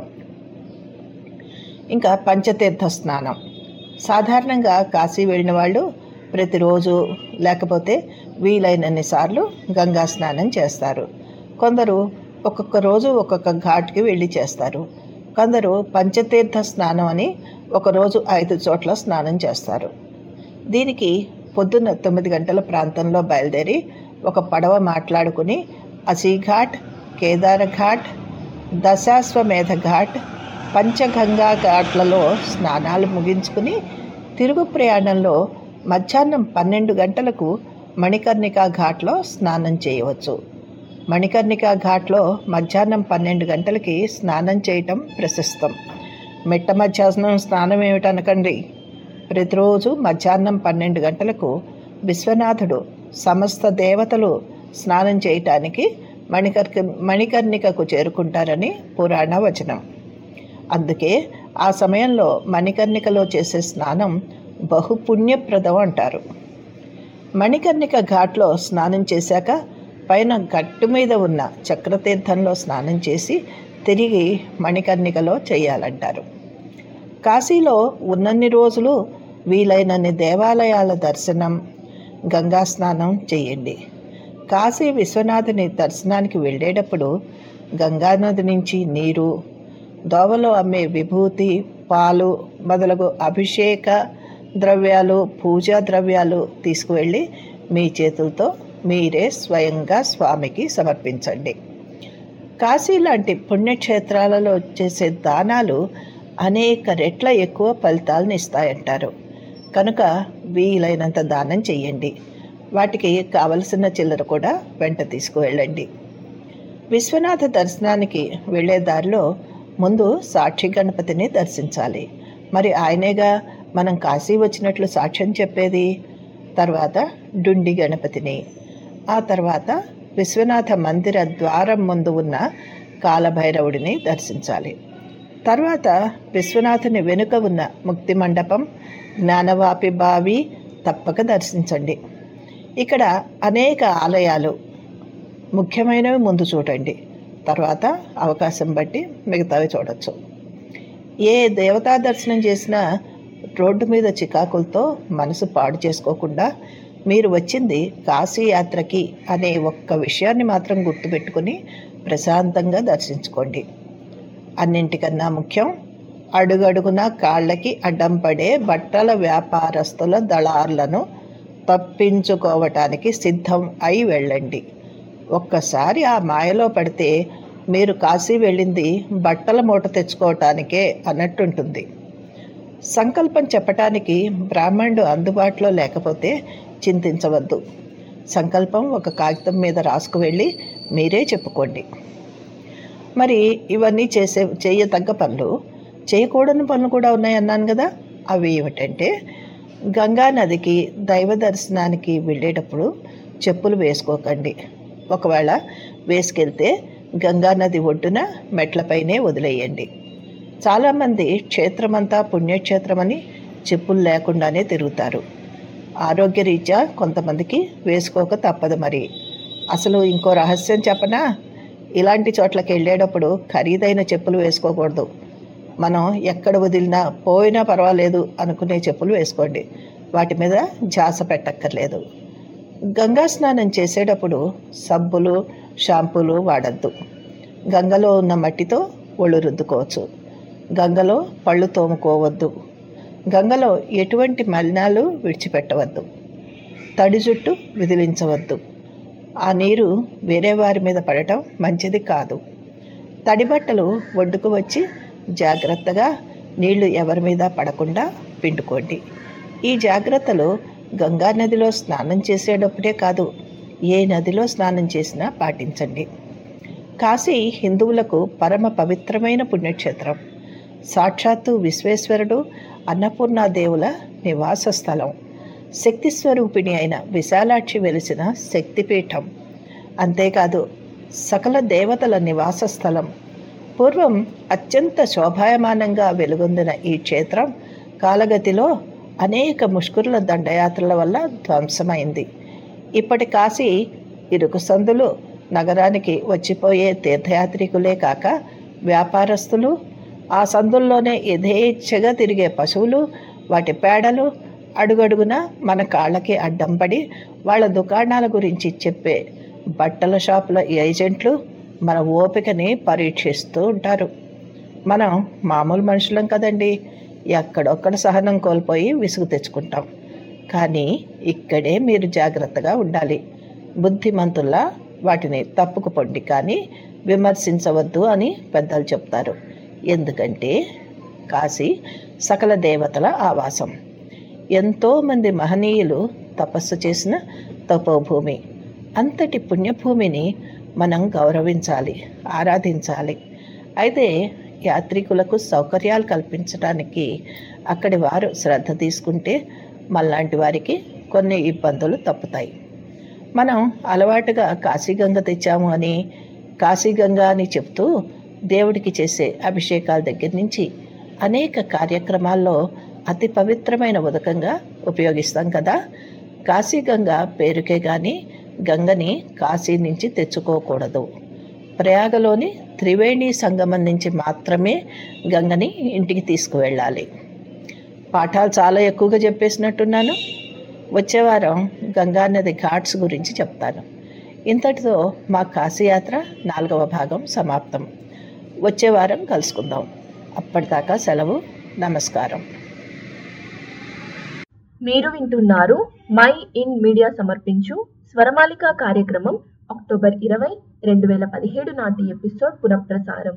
ఇంకా పంచతీర్థ స్నానం సాధారణంగా కాశీ వెళ్ళిన వాళ్ళు ప్రతిరోజు లేకపోతే వీలైనన్ని సార్లు గంగా స్నానం చేస్తారు కొందరు ఒక్కొక్క రోజు ఒక్కొక్క ఘాట్కి వెళ్ళి చేస్తారు కొందరు పంచతీర్థ స్నానం అని ఒకరోజు ఐదు చోట్ల స్నానం చేస్తారు దీనికి పొద్దున్న తొమ్మిది గంటల ప్రాంతంలో బయలుదేరి ఒక పడవ మాట్లాడుకుని అసీఘాట్ కేదారఘాట్ దశాశ్వమేధ ఘాట్ పంచగంగా ఘాట్లలో స్నానాలు ముగించుకుని తిరుగు ప్రయాణంలో మధ్యాహ్నం పన్నెండు గంటలకు మణికర్ణికా ఘాట్లో స్నానం చేయవచ్చు మణికర్ణికా ఘాట్లో మధ్యాహ్నం పన్నెండు గంటలకి స్నానం చేయటం ప్రశస్తం మిట్ట మధ్యాహ్నం స్నానం ఏమిటనకండి ప్రతిరోజు మధ్యాహ్నం పన్నెండు గంటలకు విశ్వనాథుడు సమస్త దేవతలు స్నానం చేయటానికి మణికర్క మణికర్ణికకు చేరుకుంటారని పురాణ వచనం అందుకే ఆ సమయంలో మణికర్ణికలో చేసే స్నానం బహుపుణ్యప్రదం అంటారు మణికర్ణిక ఘాట్లో స్నానం చేశాక పైన గట్టు మీద ఉన్న చక్రతీర్థంలో స్నానం చేసి తిరిగి మణికర్ణికలో చేయాలంటారు కాశీలో ఉన్నన్ని రోజులు వీలైనన్ని దేవాలయాల దర్శనం గంగా స్నానం చేయండి కాశీ విశ్వనాథుని దర్శనానికి వెళ్ళేటప్పుడు గంగానది నుంచి నీరు దోవలో అమ్మే విభూతి పాలు మొదలగు అభిషేక ద్రవ్యాలు పూజా ద్రవ్యాలు తీసుకువెళ్ళి మీ చేతులతో మీరే స్వయంగా స్వామికి సమర్పించండి కాశీ లాంటి పుణ్యక్షేత్రాలలో చేసే దానాలు అనేక రెట్ల ఎక్కువ ఫలితాలను ఇస్తాయంటారు కనుక వీలైనంత దానం చెయ్యండి వాటికి కావలసిన చిల్లర కూడా వెంట తీసుకువెళ్ళండి విశ్వనాథ దర్శనానికి వెళ్ళే దారిలో ముందు సాక్షి గణపతిని దర్శించాలి మరి ఆయనేగా మనం కాశీ వచ్చినట్లు సాక్ష్యం చెప్పేది తర్వాత డుండి గణపతిని ఆ తర్వాత విశ్వనాథ మందిర ద్వారం ముందు ఉన్న కాలభైరవుడిని దర్శించాలి తర్వాత విశ్వనాథుని వెనుక ఉన్న ముక్తి మండపం జ్ఞానవాపి బావి తప్పక దర్శించండి ఇక్కడ అనేక ఆలయాలు ముఖ్యమైనవి ముందు చూడండి తర్వాత అవకాశం బట్టి మిగతావి చూడొచ్చు ఏ దేవతా దర్శనం చేసినా రోడ్డు మీద చికాకులతో మనసు పాడు చేసుకోకుండా మీరు వచ్చింది కాశీ యాత్రకి అనే ఒక్క విషయాన్ని మాత్రం గుర్తుపెట్టుకుని ప్రశాంతంగా దర్శించుకోండి అన్నింటికన్నా ముఖ్యం అడుగడుగున కాళ్ళకి అడ్డం పడే బట్టల వ్యాపారస్తుల దళార్లను తప్పించుకోవటానికి సిద్ధం అయి వెళ్ళండి ఒక్కసారి ఆ మాయలో పడితే మీరు కాశీ వెళ్ళింది బట్టల మూట తెచ్చుకోవటానికే అన్నట్టుంటుంది సంకల్పం చెప్పటానికి బ్రాహ్మణుడు అందుబాటులో లేకపోతే చింతించవద్దు సంకల్పం ఒక కాగితం మీద రాసుకు వెళ్ళి మీరే చెప్పుకోండి మరి ఇవన్నీ చేసే చేయతగ్గ పనులు చేయకూడని పనులు కూడా ఉన్నాయన్నాను కదా అవి ఏమిటంటే గంగా నదికి దైవ దర్శనానికి వెళ్ళేటప్పుడు చెప్పులు వేసుకోకండి ఒకవేళ వేసుకెళ్తే గంగా నది ఒడ్డున మెట్లపైనే వదిలేయండి చాలామంది క్షేత్రమంతా పుణ్యక్షేత్రమని చెప్పులు లేకుండానే తిరుగుతారు ఆరోగ్యరీత్యా కొంతమందికి వేసుకోక తప్పదు మరి అసలు ఇంకో రహస్యం చెప్పనా ఇలాంటి చోట్లకి వెళ్ళేటప్పుడు ఖరీదైన చెప్పులు వేసుకోకూడదు మనం ఎక్కడ వదిలినా పోయినా పర్వాలేదు అనుకునే చెప్పులు వేసుకోండి వాటి మీద జాస పెట్టక్కర్లేదు గంగా స్నానం చేసేటప్పుడు సబ్బులు షాంపూలు వాడద్దు గంగలో ఉన్న మట్టితో ఒళ్ళు రుద్దుకోవచ్చు గంగలో పళ్ళు తోముకోవద్దు గంగలో ఎటువంటి మలినాలు విడిచిపెట్టవద్దు తడి జుట్టు విదిలించవద్దు ఆ నీరు వేరే వారి మీద పడటం మంచిది కాదు తడి బట్టలు ఒడ్డుకు వచ్చి జాగ్రత్తగా నీళ్లు ఎవరి మీద పడకుండా పిండుకోండి ఈ జాగ్రత్తలు గంగా నదిలో స్నానం చేసేటప్పుడే కాదు ఏ నదిలో స్నానం చేసినా పాటించండి కాశీ హిందువులకు పరమ పవిత్రమైన పుణ్యక్షేత్రం సాక్షాత్తు విశ్వేశ్వరుడు అన్నపూర్ణాదేవుల నివాస స్థలం శక్తి స్వరూపిణి అయిన విశాలాక్షి వెలిసిన శక్తిపీఠం అంతేకాదు సకల దేవతల నివాస స్థలం పూర్వం అత్యంత శోభాయమానంగా వెలుగొందిన ఈ క్షేత్రం కాలగతిలో అనేక ముష్కరుల దండయాత్రల వల్ల ధ్వంసమైంది ఇప్పటి కాశీ ఇరుకు సందులు నగరానికి వచ్చిపోయే తీర్థయాత్రికులే కాక వ్యాపారస్తులు ఆ సందుల్లోనే యథేచ్ఛగా తిరిగే పశువులు వాటి పేడలు అడుగడుగున మన కాళ్ళకి అడ్డం పడి వాళ్ళ దుకాణాల గురించి చెప్పే బట్టల షాపుల ఏజెంట్లు మన ఓపికని పరీక్షిస్తూ ఉంటారు మనం మామూలు మనుషులం కదండి ఎక్కడొక్కడ సహనం కోల్పోయి విసుగు తెచ్చుకుంటాం కానీ ఇక్కడే మీరు జాగ్రత్తగా ఉండాలి బుద్ధిమంతుల్లా వాటిని తప్పుకు పొండి కానీ విమర్శించవద్దు అని పెద్దలు చెప్తారు ఎందుకంటే కాశీ సకల దేవతల ఆవాసం ఎంతోమంది మహనీయులు తపస్సు చేసిన తపోభూమి అంతటి పుణ్యభూమిని మనం గౌరవించాలి ఆరాధించాలి అయితే యాత్రికులకు సౌకర్యాలు కల్పించడానికి అక్కడి వారు శ్రద్ధ తీసుకుంటే మళ్ళాంటి వారికి కొన్ని ఇబ్బందులు తప్పుతాయి మనం అలవాటుగా కాశీగంగ తెచ్చాము అని కాశీగంగ అని చెప్తూ దేవుడికి చేసే అభిషేకాల దగ్గర నుంచి అనేక కార్యక్రమాల్లో అతి పవిత్రమైన ఉదకంగా ఉపయోగిస్తాం కదా కాశీగంగ పేరుకే కానీ గంగని కాశీ నుంచి తెచ్చుకోకూడదు ప్రయాగలోని త్రివేణి సంగమం నుంచి మాత్రమే గంగని ఇంటికి తీసుకువెళ్ళాలి పాఠాలు చాలా ఎక్కువగా చెప్పేసినట్టున్నాను వచ్చే వారం గంగానది ఘాట్స్ గురించి చెప్తాను ఇంతటితో మా కాశీయాత్ర నాలుగవ భాగం సమాప్తం వచ్చే వారం కలుసుకుందాం అప్పటిదాకా సెలవు నమస్కారం మీరు వింటున్నారు మై ఇన్ మీడియా సమర్పించు స్వరమాలిక కార్యక్రమం అక్టోబర్ ఇరవై రెండు వేల పదిహేడు నాటి ఎపిసోడ్ పునఃప్రసారం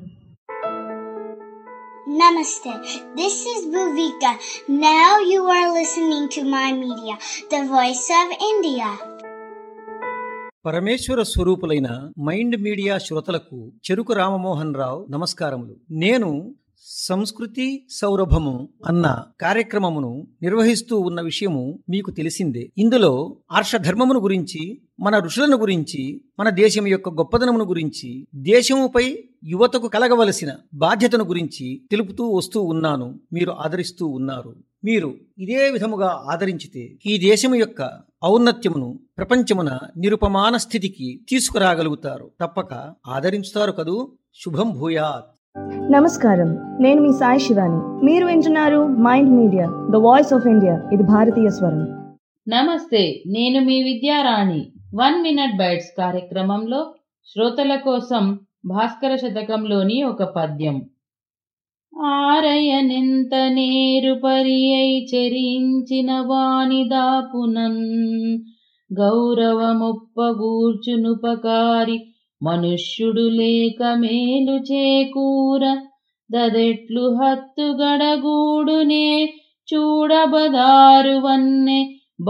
Namaste. This is Bhuvika. Now you are listening to my media, the voice of India. పరమేశ్వర స్వరూపులైన మైండ్ మీడియా శ్రోతలకు చెరుకు రామమోహన్ రావు నమస్కారములు నేను సంస్కృతి సౌరభము అన్న కార్యక్రమమును నిర్వహిస్తూ ఉన్న విషయము మీకు తెలిసిందే ఇందులో ఆర్షధర్మమును గురించి మన ఋషులను గురించి మన దేశం యొక్క గొప్పదనమును గురించి దేశముపై యువతకు కలగవలసిన బాధ్యతను గురించి తెలుపుతూ వస్తూ ఉన్నాను మీరు ఆదరిస్తూ ఉన్నారు మీరు ఇదే విధముగా ఆదరించితే ఈ దేశము యొక్క ఔన్నత్యమును ప్రపంచమున నిరుపమాన స్థితికి తీసుకురాగలుగుతారు తప్పక ఆదరించుతారు కదూ శుభం భూయాత్ నమస్కారం నేను మీ సాయి శివాని మీరు వింటున్నారు mind media the voice of India ఇది భారతీయ స్వరం నమస్తే నేను మీ విద్యారాణి వన్ మినిట్ బైట్స్ కార్యక్రమంలో శ్రోతల కోసం భాస్కర శతకంలోని ఒక పద్యం ఆరయనెంత నేరు పరియై చెరించిన వాని దాపునన్ గౌరవమొప్పగూర్చునుపకారి మనుష్యుడు లేక మేలు చేకూర దదెట్లు హత్తుగడగూడునే చూడబదారు వన్నె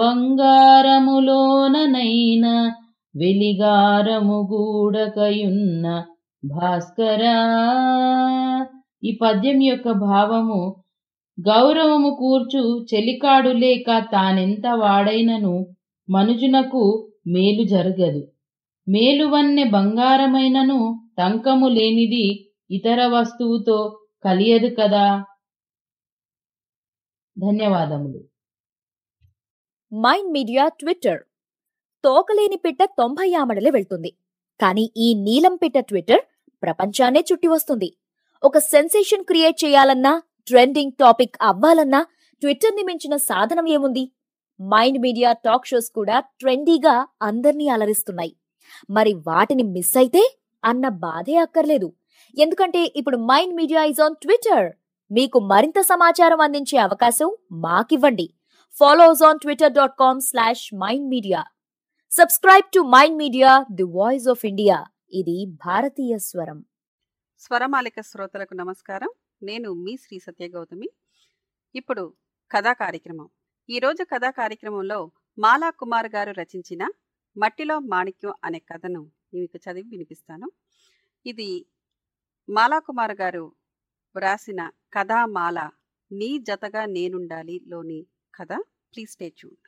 బంగారములోననైన వెలిగారము గూడకయున్న భాస్కరా ఈ పద్యం యొక్క భావము గౌరవము కూర్చు చెలికాడు లేక తానెంత వాడైనను మనుజునకు మేలు జరగదు మేలువన్నె బంగారమైనను టంకము లేనిది ఇతర వస్తువుతో కలియదు కదా ధన్యవాదములు మైండ్ మీడియా ట్విట్టర్ తోకలేని పిట్ట తొంభై ఆమడలే వెళ్తుంది కానీ ఈ నీలం పిట్ట ట్విట్టర్ ప్రపంచాన్నే చుట్టి వస్తుంది ఒక సెన్సేషన్ క్రియేట్ చేయాలన్నా ట్రెండింగ్ టాపిక్ అవ్వాలన్నా ట్విట్టర్ ని మించిన సాధనం ఏముంది మైండ్ మీడియా టాక్ షోస్ కూడా ట్రెండీగా అందర్నీ అలరిస్తున్నాయి మరి వాటిని మిస్ అయితే అన్న బాధే అక్కర్లేదు ఎందుకంటే ఇప్పుడు mind media is on Twitter మీకు మరింత సమాచారం అందించే అవకాశం మాకివ్వండి follows on Twitter dot com slash mind media subscribe to mind media the voice of India ఇది భారతీయ స్వరం స్వరమాలిక శ్రోతలకు నమస్కారం నేను మీ శ్రీ సత్య గౌతమి ఇప్పుడు కథా కార్యక్రమం ఈరోజు కథా కార్యక్రమంలో మాలా కుమార్ గారు రచించిన మట్టిలో మాణిక్యం అనే కథను మీకు చదివి వినిపిస్తాను ఇది మాలా కుమార్ గారు వ్రాసిన కథామాల నీ జతగా నేనుండాలి లోని కథ ప్లీజ్ స్టే ట్యూన్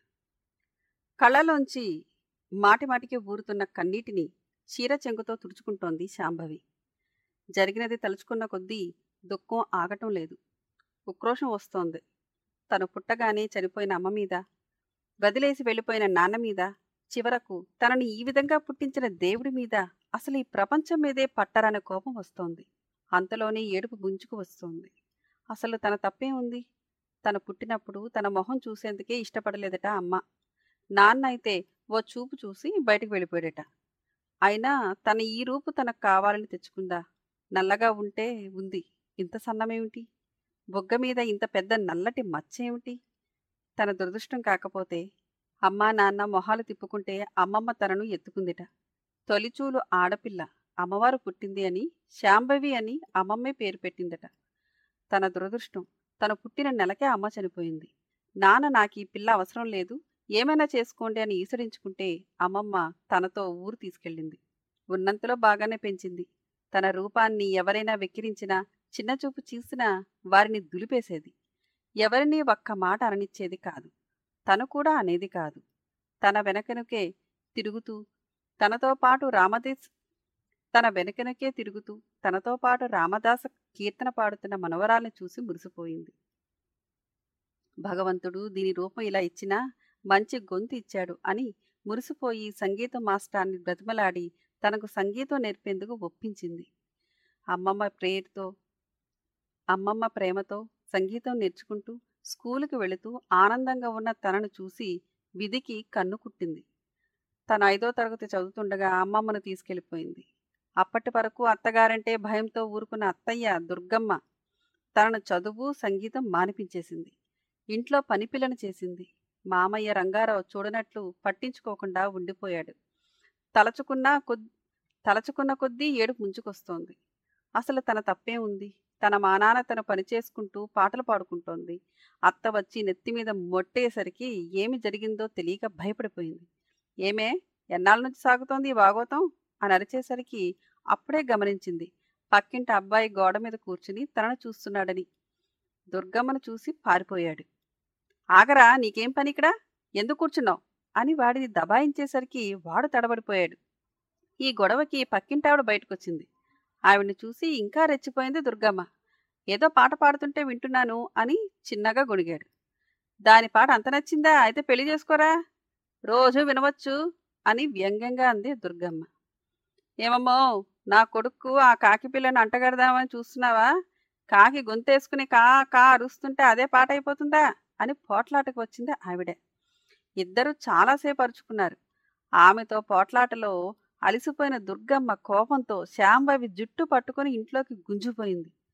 కళ్ళలోంచి మాటిమాటికి ఊరుతున్న కన్నీటిని చీర చెంగుతో తుడుచుకుంటోంది శాంభవి జరిగినది తలుచుకున్న కొద్దీ దుఃఖం ఆగటం లేదు ఉక్రోషం వస్తోంది తను పుట్టగానే చనిపోయిన అమ్మ మీద వదిలేసి వెళ్ళిపోయిన నాన్న మీద చివరకు తనని ఈ విధంగా పుట్టించిన దేవుడి మీద అసలు ఈ ప్రపంచం మీదే పట్టరనే కోపం వస్తోంది అంతలోనే ఏడుపు గుంజుకు వస్తోంది అసలు తన తప్పే ఉంది తను పుట్టినప్పుడు తన మొహం చూసేందుకే ఇష్టపడలేదట అమ్మ నాన్న అయితే ఓ చూపు చూసి బయటకు వెళ్ళిపోయాడట అయినా తన ఈ రూపు తనకు కావాలని తెచ్చుకుందా నల్లగా ఉంటే ఉంది ఇంత సన్నమేమిటి బొగ్గ మీద ఇంత పెద్ద నల్లటి మచ్చ ఏమిటి తన దురదృష్టం కాకపోతే అమ్మా నాన్న మొహాలు తిప్పుకుంటే అమ్మమ్మ తనను ఎత్తుకుందిట తొలిచూలు ఆడపిల్ల అమ్మవారు పుట్టింది అని శాంభవి అని అమ్మమ్మే పేరు పెట్టిందట తన దురదృష్టం తను పుట్టిన నెలకే అమ్మ చనిపోయింది నాన్న నాకు ఈ పిల్ల అవసరం లేదు ఏమైనా చేసుకోండి అని ఈసడించుకుంటే అమ్మమ్మ తనతో ఊరు తీసుకెళ్ళింది ఉన్నంతలో బాగానే పెంచింది తన రూపాన్ని ఎవరైనా వెక్కిరించినా చిన్నచూపు చూసినా వారిని దులిపేసేది ఎవరినీ ఒక్క మాట అననిచ్చేది కాదు తను కూడా అనేది కాదు తన వెనకనుకే తిరుగుతూ తనతో పాటు రామదేశ్ తన వెనకనకే తిరుగుతూ తనతో పాటు రామదాస కీర్తన పాడుతున్న మనవరాల్ని చూసి మురిసిపోయింది భగవంతుడు దీని రూపం ఇలా ఇచ్చినా మంచి గొంతు ఇచ్చాడు అని మురిసిపోయి సంగీత మాస్టార్ని బ్రతిమలాడి తనకు సంగీతం నేర్పేందుకు ఒప్పించింది అమ్మమ్మ ప్రేయర్తో అమ్మమ్మ ప్రేమతో సంగీతం నేర్చుకుంటూ స్కూలుకి వెళుతూ ఆనందంగా ఉన్న తనను చూసి విధికి కన్ను కుట్టింది తన ఐదో తరగతి చదువుతుండగా అమ్మమ్మను తీసుకెళ్ళిపోయింది అప్పటి వరకు అత్తగారంటే భయంతో ఊరుకున్న అత్తయ్య దుర్గమ్మ తనను చదువు సంగీతం మానిపించేసింది ఇంట్లో పనిపిల్లను చేసింది మామయ్య రంగారావు చూడనట్లు పట్టించుకోకుండా ఉండిపోయాడు తలచుకున్న కొద్ తలచుకున్న కొద్దీ ఏడు ముంచుకొస్తోంది అసలు తన తప్పే ఉంది తన మానాన తను పనిచేసుకుంటూ పాటలు పాడుకుంటోంది అత్త వచ్చి నెత్తి మీద మొట్టేసరికి ఏమి జరిగిందో తెలియక భయపడిపోయింది ఏమే ఎన్నాళ్ళ నుంచి సాగుతోంది ఈ భాగవతం అని అరిచేసరికి అప్పుడే గమనించింది పక్కింటి అబ్బాయి గోడ మీద కూర్చుని తనను చూస్తున్నాడని దుర్గమ్మను చూసి పారిపోయాడు ఆగరా నీకేం పని ఇక్కడ ఎందుకు కూర్చున్నావు అని వాడిని దబాయించేసరికి వాడు తడబడిపోయాడు ఈ గొడవకి పక్కింటావిడ బయటకొచ్చింది ఆవిడ్ని చూసి ఇంకా రెచ్చిపోయింది దుర్గమ్మ ఏదో పాట పాడుతుంటే వింటున్నాను అని చిన్నగా గొణిగాడు దాని పాట అంత నచ్చిందా అయితే పెళ్లి చేసుకోరా రోజు వినవచ్చు అని వ్యంగ్యంగా అంది దుర్గమ్మ ఏమమ్మో నా కొడుకు ఆ కాకి పిల్లను అంటగడదామని చూస్తున్నావా కాకి గొంతేసుకుని కా కా అరుస్తుంటే అదే పాట అయిపోతుందా అని పోట్లాటకు వచ్చింది ఆవిడే ఇద్దరు చాలాసేపు అరుచుకున్నారు ఆమెతో పోట్లాటలో అలిసిపోయిన దుర్గమ్మ కోపంతో శాంభవి జుట్టు పట్టుకుని ఇంట్లోకి గుంజిపోయింది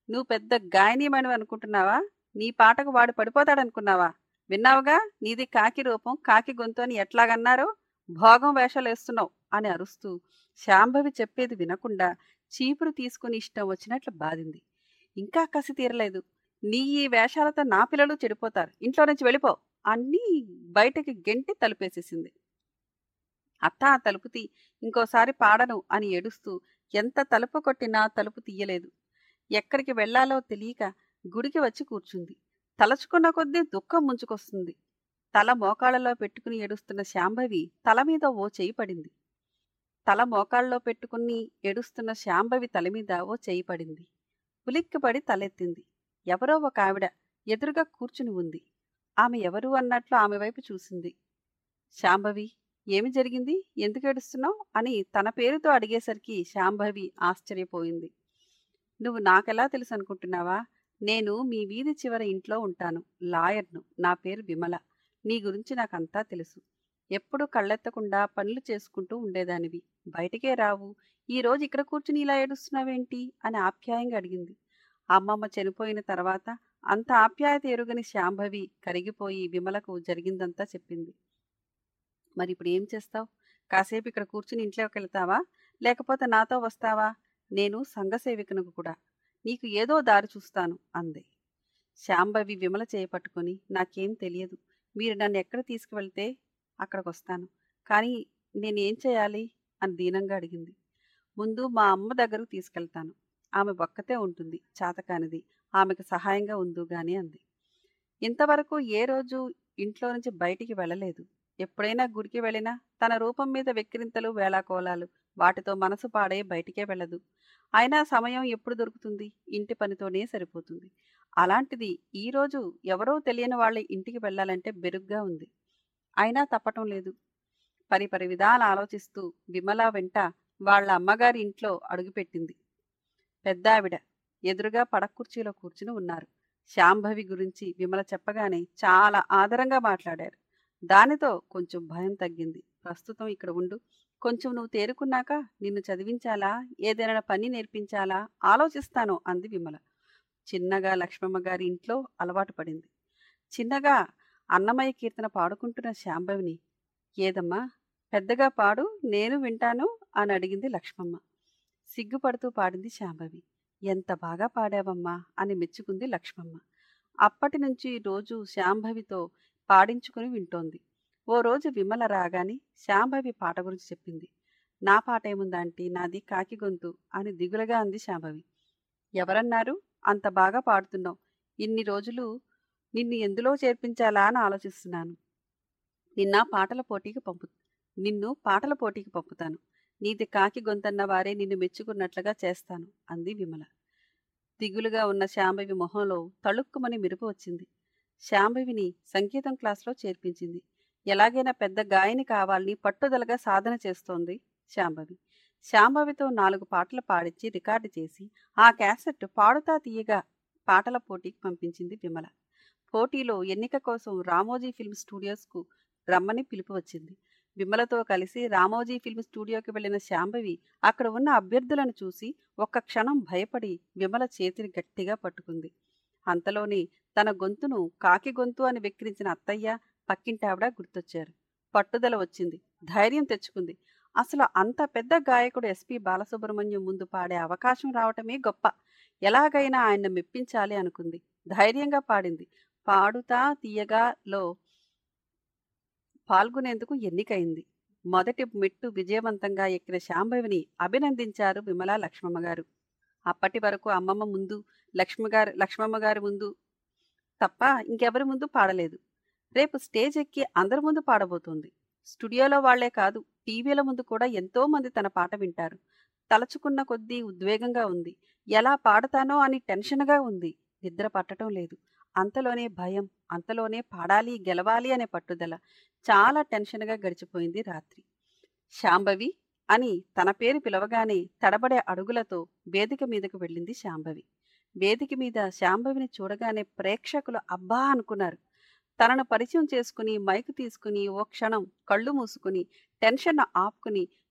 నువ్వు పెద్ద గాయనీయమని అనుకుంటున్నావా నీ పాటకు వాడు పడిపోతాడనుకున్నావా విన్నావుగా నీది కాకి రూపం కాకి గొంతు అని ఎట్లాగన్నారో భోగం వేషాలు వేస్తున్నావు అని అరుస్తూ శాంభవి చెప్పేది వినకుండా చీపురు తీసుకుని ఇష్టం వచ్చినట్లు బాధింది ఇంకా కసి తీరలేదు నీ ఈ వేషాలతో నా పిల్లలు చెడిపోతారు ఇంట్లో నుంచి వెళ్ళిపో అన్నీ బయటకి గెంటి తలుపేసేసింది అత్త ఆ తలుపు తీ ఇంకోసారి పాడను అని ఏడుస్తూ ఎంత తలుపు కొట్టినా తలుపు తీయలేదు ఎక్కడికి వెళ్లాలో తెలియక గుడికి వచ్చి కూర్చుంది తలచుకున్న కొద్దీ దుఃఖం ముంచుకొస్తుంది తల మోకాళ్ళలో పెట్టుకుని ఏడుస్తున్న శాంభవి తల మీద ఓ చేయి పడింది తల మోకాళ్ళలో పెట్టుకుని ఏడుస్తున్న శాంభవి తల మీద ఓ చేయి పడింది ఉలిక్కిపడి తలెత్తింది ఎవరో ఒక ఆవిడ ఎదురుగా కూర్చుని ఉంది ఆమె ఎవరు అన్నట్లు ఆమె వైపు చూసింది శాంభవి ఏమి జరిగింది ఎందుకు ఏడుస్తున్నావు అని తన పేరుతో అడిగేసరికి శాంభవి ఆశ్చర్యపోయింది నువ్వు నాకెలా తెలుసు అనుకుంటున్నావా నేను మీ వీధి చివర ఇంట్లో ఉంటాను లాయర్ను నా పేరు విమల నీ గురించి నాకంతా తెలుసు ఎప్పుడు కళ్ళెత్తకుండా పనులు చేసుకుంటూ ఉండేదానివి బయటికే రావు ఈ రోజు ఇక్కడ కూర్చుని ఇలా ఏడుస్తున్నావేంటి అని ఆప్యాయంగా అడిగింది అమ్మమ్మ చనిపోయిన తర్వాత అంత ఆప్యాయత ఎరుగని శాంభవి కరిగిపోయి విమలకు జరిగిందంతా చెప్పింది మరి ఇప్పుడు ఏం చేస్తావు కాసేపు ఇక్కడ కూర్చుని ఇంట్లోకి వెళ్తావా లేకపోతే నాతో వస్తావా నేను సంఘసేవికను కూడా నీకు ఏదో దారి చూస్తాను అంది శాంభవి విమల చేపట్టుకొని నాకేం తెలియదు మీరు నన్ను ఎక్కడ తీసుకువెళ్తే అక్కడికి వస్తాను కానీ నేనేం చేయాలి అని దీనంగా అడిగింది ముందు మా అమ్మ దగ్గరకు తీసుకెళ్తాను ఆమె ఒక్కతే ఉంటుంది చాతకానిది ఆమెకు సహాయంగా ఉందు గాని అంది ఇంతవరకు ఏ రోజు ఇంట్లో నుంచి బయటికి వెళ్ళలేదు ఎప్పుడైనా గుడికి వెళ్ళినా తన రూపం మీద వెక్కిరింతలు వేళాకోలాలు వాటితో మనసు పాడే బయటికే వెళ్ళదు అయినా సమయం ఎప్పుడు దొరుకుతుంది ఇంటి పనితోనే సరిపోతుంది అలాంటిది ఈరోజు ఎవరో తెలియని వాళ్ళ ఇంటికి వెళ్ళాలంటే బెరుగ్గా ఉంది అయినా తప్పటం లేదు పరిపరి విధాలు ఆలోచిస్తూ విమల వెంట వాళ్ళ అమ్మగారి ఇంట్లో అడుగుపెట్టింది పెద్దావిడ ఎదురుగా పడకుర్చీలో కూర్చుని ఉన్నారు శాంభవి గురించి విమల చెప్పగానే చాలా ఆదరంగా మాట్లాడారు దానితో కొంచెం భయం తగ్గింది ప్రస్తుతం ఇక్కడ ఉండు కొంచెం నువ్వు తేరుకున్నాక నిన్ను చదివించాలా ఏదైనా పని నేర్పించాలా ఆలోచిస్తాను అంది విమల చిన్నగా లక్ష్మమ్మ గారి ఇంట్లో అలవాటు పడింది చిన్నగా అన్నమయ్య కీర్తన పాడుకుంటున్న శాంభవిని ఏదమ్మా పెద్దగా పాడు నేను వింటాను అని అడిగింది లక్ష్మమ్మ సిగ్గుపడుతూ పాడింది శాంభవి ఎంత బాగా పాడావమ్మా అని మెచ్చుకుంది లక్ష్మమ్మ అప్పటి నుంచి రోజు శాంభవితో పాడించుకుని వింటోంది ఓ రోజు విమల రాగాని శాంభవి పాట గురించి చెప్పింది నా పాట ఏముందంటే నాది కాకి గొంతు అని దిగులుగా అంది శాంభవి ఎవరన్నారు అంత బాగా పాడుతున్నావు ఇన్ని రోజులు నిన్ను ఎందులో చేర్పించాలా అని ఆలోచిస్తున్నాను నిన్న పాటల పోటీకి పంపు నిన్ను పాటల పోటీకి పంపుతాను నీది కాకి గొంతన్న వారే నిన్ను మెచ్చుకున్నట్లుగా చేస్తాను అంది విమల దిగులుగా ఉన్న శాంభవి మొహంలో తళుక్కుమని మెరుపు వచ్చింది శాంభవిని సంగీతం క్లాస్లో చేర్పించింది ఎలాగైనా పెద్ద గాయని కావాలని పట్టుదలగా సాధన చేస్తోంది శాంభవి శాంభవితో నాలుగు పాటలు పాడించి రికార్డు చేసి ఆ క్యాసెట్ పాడుతా తీయగా పాటల పోటీకి పంపించింది విమల పోటీలో ఎన్నిక కోసం రామోజీ ఫిల్మ్ స్టూడియోస్కు రమ్మని పిలుపు వచ్చింది విమలతో కలిసి రామోజీ ఫిల్మ్ స్టూడియోకి వెళ్లిన శాంభవి అక్కడ ఉన్న అభ్యర్థులను చూసి ఒక్క క్షణం భయపడి విమల చేతిని గట్టిగా పట్టుకుంది అంతలోనే తన గొంతును కాకి గొంతు అని వెక్కిరించిన అత్తయ్య పక్కింటావిడ గుర్తొచ్చారు పట్టుదల వచ్చింది ధైర్యం తెచ్చుకుంది అసలు అంత పెద్ద గాయకుడు ఎస్పి బాలసుబ్రహ్మణ్యం ముందు పాడే అవకాశం రావటమే గొప్ప ఎలాగైనా ఆయన మెప్పించాలి అనుకుంది ధైర్యంగా పాడింది పాడుతా తీయగాలో పాల్గొనేందుకు ఎన్నికైంది మొదటి మెట్టు విజయవంతంగా ఎక్కిన శాంభవిని అభినందించారు విమల లక్ష్మమ్మ గారు అప్పటి వరకు అమ్మమ్మ ముందు లక్ష్మగారు లక్ష్మమ్మ గారి ముందు తప్ప ఇంకెవరి ముందు పాడలేదు రేపు స్టేజ్ ఎక్కి అందరి ముందు పాడబోతోంది స్టూడియోలో వాళ్లే కాదు టీవీల ముందు కూడా ఎంతో మంది తన పాట వింటారు తలచుకున్న కొద్దీ ఉద్వేగంగా ఉంది ఎలా పాడతానో అని టెన్షన్గా ఉంది నిద్ర పట్టడం లేదు అంతలోనే భయం అంతలోనే పాడాలి గెలవాలి అనే పట్టుదల చాలా టెన్షన్గా గడిచిపోయింది రాత్రి శాంభవి అని తన పేరు పిలవగానే తడబడే అడుగులతో వేదిక మీదకు వెళ్ళింది శాంభవి వేదిక మీద శాంభవిని చూడగానే ప్రేక్షకులు అబ్బా అనుకున్నారు తనను పరిచయం చేసుకుని మైకు తీసుకుని ఓ క్షణం కళ్ళు మూసుకుని టెన్షన్ ఆపుకుని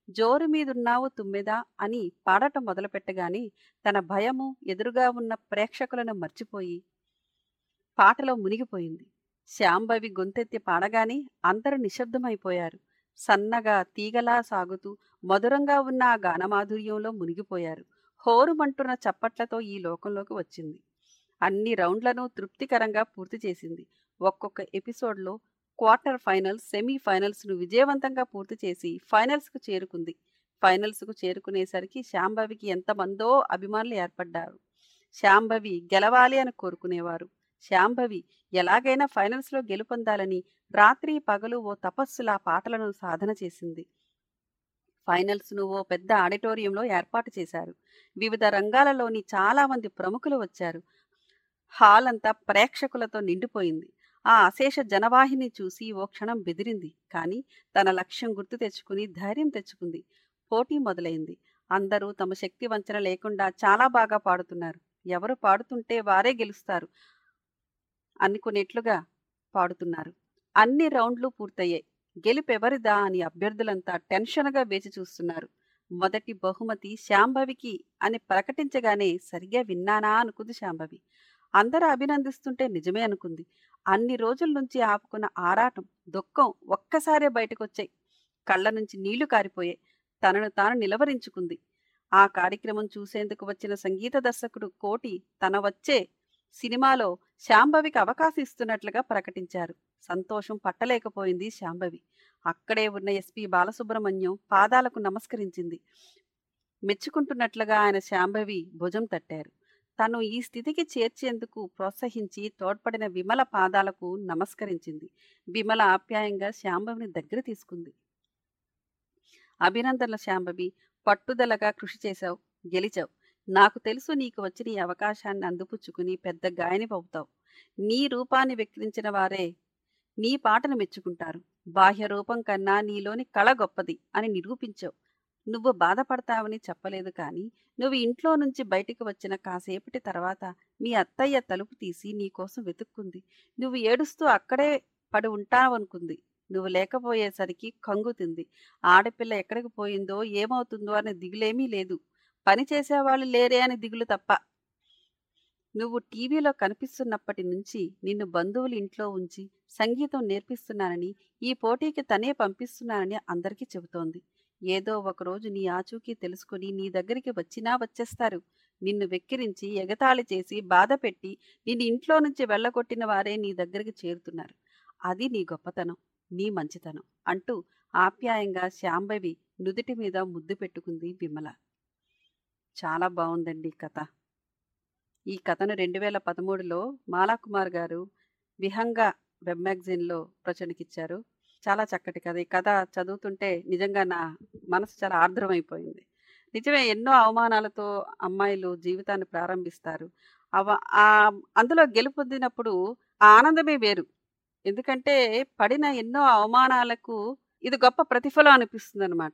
జోరు మీదున్నావు తుమ్మెదా అని పాడటం మొదలుపెట్టగానే తన భయము ఎదురుగా ఉన్న ప్రేక్షకులను మర్చిపోయి పాటలో మునిగిపోయింది శాంభవి గొంతెత్తి పాడగానే అందరూ నిశ్శబ్దమైపోయారు సన్నగా తీగలా సాగుతూ మధురంగా ఉన్న ఆ గానమాధుర్యంలో మునిగిపోయారు హోరుమంటున్న చప్పట్లతో ఈ లోకంలోకి వచ్చింది అన్ని రౌండ్లను తృప్తికరంగా పూర్తి చేసింది ఒక్కొక్క ఎపిసోడ్లో క్వార్టర్ ఫైనల్స్ సెమీ ఫైనల్స్ను విజయవంతంగా పూర్తి చేసి ఫైనల్స్కు చేరుకుంది ఫైనల్స్కు చేరుకునేసరికి శాంభవికి ఎంతమందో అభిమానులు ఏర్పడ్డారు శాంభవి గెలవాలి అని కోరుకునేవారు శాంభవి ఎలాగైనా ఫైనల్స్లో గెలుపొందాలని రాత్రి పగలు ఓ తపస్సులా పాటలను సాధన చేసింది ఫైనల్స్ను ఓ పెద్ద ఆడిటోరియంలో ఏర్పాటు చేశారు వివిధ రంగాలలోని చాలామంది ప్రముఖులు వచ్చారు హాల్ అంతా ప్రేక్షకులతో నిండిపోయింది ఆ అశేష జనవాహిని చూసి ఓ క్షణం బెదిరింది కానీ తన లక్ష్యం గుర్తు తెచ్చుకుని ధైర్యం తెచ్చుకుంది పోటీ మొదలైంది అందరూ తమ శక్తి వంచన లేకుండా చాలా బాగా పాడుతున్నారు ఎవరు పాడుతుంటే వారే గెలుస్తారు అనుకునేట్లుగా పాడుతున్నారు అన్ని రౌండ్లు పూర్తయ్యాయి గెలుపెవరిదా అని అభ్యర్థులంతా టెన్షన్గా వేచి చూస్తున్నారు మొదటి బహుమతి శాంభవికి అని ప్రకటించగానే సరిగ్గా విన్నానా అనుకుంది శాంభవి అందరూ అభినందిస్తుంటే నిజమే అనుకుంది అన్ని రోజుల నుంచి ఆపుకున్న ఆరాటం దుఃఖం ఒక్కసారే బయటకొచ్చాయి కళ్ళ నుంచి నీళ్లు కారిపోయాయి తనను తాను నిలవరించుకుంది ఆ కార్యక్రమం చూసేందుకు వచ్చిన సంగీత దర్శకుడు కోటి తన వచ్చే సినిమాలో శాంభవికి అవకాశం ఇస్తున్నట్లుగా ప్రకటించారు సంతోషం పట్టలేకపోయింది శాంభవి అక్కడే ఉన్న ఎస్పి బాలసుబ్రహ్మణ్యం పాదాలకు నమస్కరించింది మెచ్చుకుంటున్నట్లుగా ఆయన శాంభవి భుజం తట్టారు తను ఈ స్థితికి చేర్చేందుకు ప్రోత్సహించి తోడ్పడిన విమల పాదాలకు నమస్కరించింది విమల ఆప్యాయంగా శాంభవిని దగ్గర తీసుకుంది అభినందనల శాంభవి పట్టుదలగా కృషి చేశావు గెలిచావు నాకు తెలుసు నీకు వచ్చిన ఈ అవకాశాన్ని అందిపుచ్చుకుని పెద్ద గాయనివవుతావు నీ రూపాన్ని వెక్కిరించిన వారే నీ పాటను మెచ్చుకుంటారు బాహ్య రూపం కన్నా నీలోని కళ గొప్పది అని నిరూపించావు నువ్వు బాధపడతావని చెప్పలేదు కానీ నువ్వు ఇంట్లో నుంచి బయటికి వచ్చిన కాసేపటి తర్వాత మీ అత్తయ్య తలుపు తీసి నీకోసం వెతుక్కుంది నువ్వు ఏడుస్తూ అక్కడే పడి ఉంటావనుకుంది నువ్వు లేకపోయేసరికి కంగుతుంది ఆడపిల్ల ఎక్కడికి పోయిందో ఏమవుతుందో అనే దిగులేమీ లేదు పని చేసేవాళ్ళు లేరే అని దిగులు తప్ప నువ్వు టీవీలో కనిపిస్తున్నప్పటి నుంచి నిన్ను బంధువులు ఇంట్లో ఉంచి సంగీతం నేర్పిస్తున్నానని ఈ పోటీకి తనే పంపిస్తున్నానని అందరికీ చెబుతోంది ఏదో ఒకరోజు నీ ఆచూకీ తెలుసుకుని నీ దగ్గరికి వచ్చినా వచ్చేస్తారు నిన్ను వెక్కిరించి ఎగతాళి చేసి బాధ పెట్టి నిన్ను ఇంట్లో నుంచి వెళ్ళగొట్టిన వారే నీ దగ్గరికి చేరుతున్నారు అది నీ గొప్పతనం నీ మంచితనం అంటూ ఆప్యాయంగా శాంభవి నుదుటి మీద ముద్దు పెట్టుకుంది విమల చాలా బాగుందండి ఈ కథ ఈ కథను రెండు వేల పదమూడులో మాలాకుమార్ గారు విహంగా వెబ్ మ్యాగజైన్లో ప్రచురణకిచ్చారు చాలా చక్కటి కథ ఈ కథ చదువుతుంటే నిజంగా నా మనసు చాలా ఆర్ద్రమైపోయింది నిజమే ఎన్నో అవమానాలతో అమ్మాయిలు జీవితాన్ని ప్రారంభిస్తారు అవ ఆ అందులో గెలుపొందినప్పుడు ఆ ఆనందమే వేరు ఎందుకంటే పడిన ఎన్నో అవమానాలకు ఇది గొప్ప ప్రతిఫలం అనిపిస్తుంది అనమాట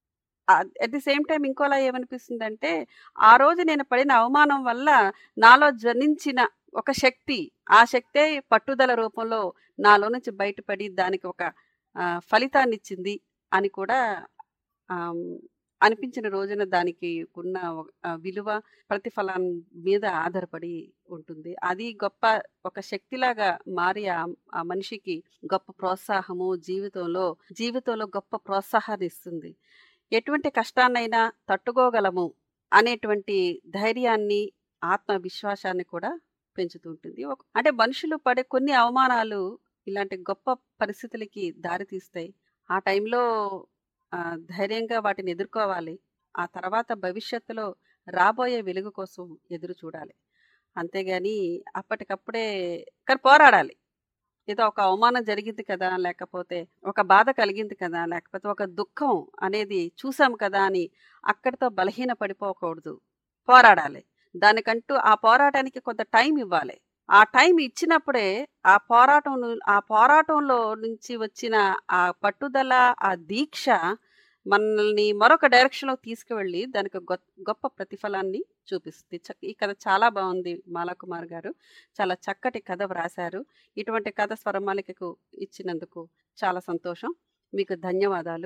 అట్ ది సేమ్ టైం ఇంకోలా ఏమనిపిస్తుందంటే ఆ రోజు నేను పడిన అవమానం వల్ల నాలో జనించిన ఒక శక్తి ఆ శక్తే పట్టుదల రూపంలో నాలో నుంచి బయటపడి దానికి ఒక ఆ, ఫలితాన్ని ఇచ్చింది అని కూడా ఆమ్, అనిపించిన రోజున దానికి ఉన్న ఒక- ఆ విలువ ప్రతిఫలం మీద ఆధారపడి ఉంటుంది అది గొప్ప ఒక శక్తిలాగా మారి ఆ ఆ మనిషికి గొప్ప ప్రోత్సాహము జీవితంలో జీవితంలో గొప్ప ప్రోత్సాహాన్ని ఇస్తుంది ఎటువంటి కష్టాన్నైనా తట్టుకోగలము అనేటువంటి ధైర్యాన్ని ఆత్మవిశ్వాసాన్ని కూడా పెంచుతూ ఉంటుంది ఒక- అంటే మనుషులు పడే కొన్ని అవమానాలు ఇలాంటి గొప్ప పరిస్థితులకి దారితీస్తాయి ఆ టైంలో ఆ, ధైర్యంగా వాటిని ఎదుర్కోవాలి ఆ తర్వాత భవిష్యత్తులో రాబోయే వెలుగు కోసం ఎదురు చూడాలి అంతేగాని అప్పటికప్పుడే కానీ పోరాడాలి ఏదో ఒక అవమానం జరిగింది కదా లేకపోతే ఒక బాధ కలిగింది కదా లేకపోతే ఒక దుఃఖం అనేది చూసాం కదా అని అక్కడితో బలహీన పడిపోకూడదు పోరాడాలి దానికంటూ ఆ పోరాటానికి కొంత టైం ఇవ్వాలి ఆ టైం ఇచ్చినప్పుడే ఆ పోరాటం ను- ఆ పోరాటంలో నుంచి వచ్చిన ఆ పట్టుదల ఆ దీక్ష మనల్ని మరొక డైరెక్షన్లో తీసుకువెళ్ళి దానికి గొ- గొప్ప ప్రతిఫలాన్ని చూపిస్తుంది చక్- ఈ కథ చాలా బాగుంది మాలాకుమార్ గారు చాలా చక్కటి కథ వ్రాశారు ఇటువంటి కథ స్వరమాలికకు ఇచ్చినందుకు చాలా సంతోషం మీకు ధన్యవాదాలు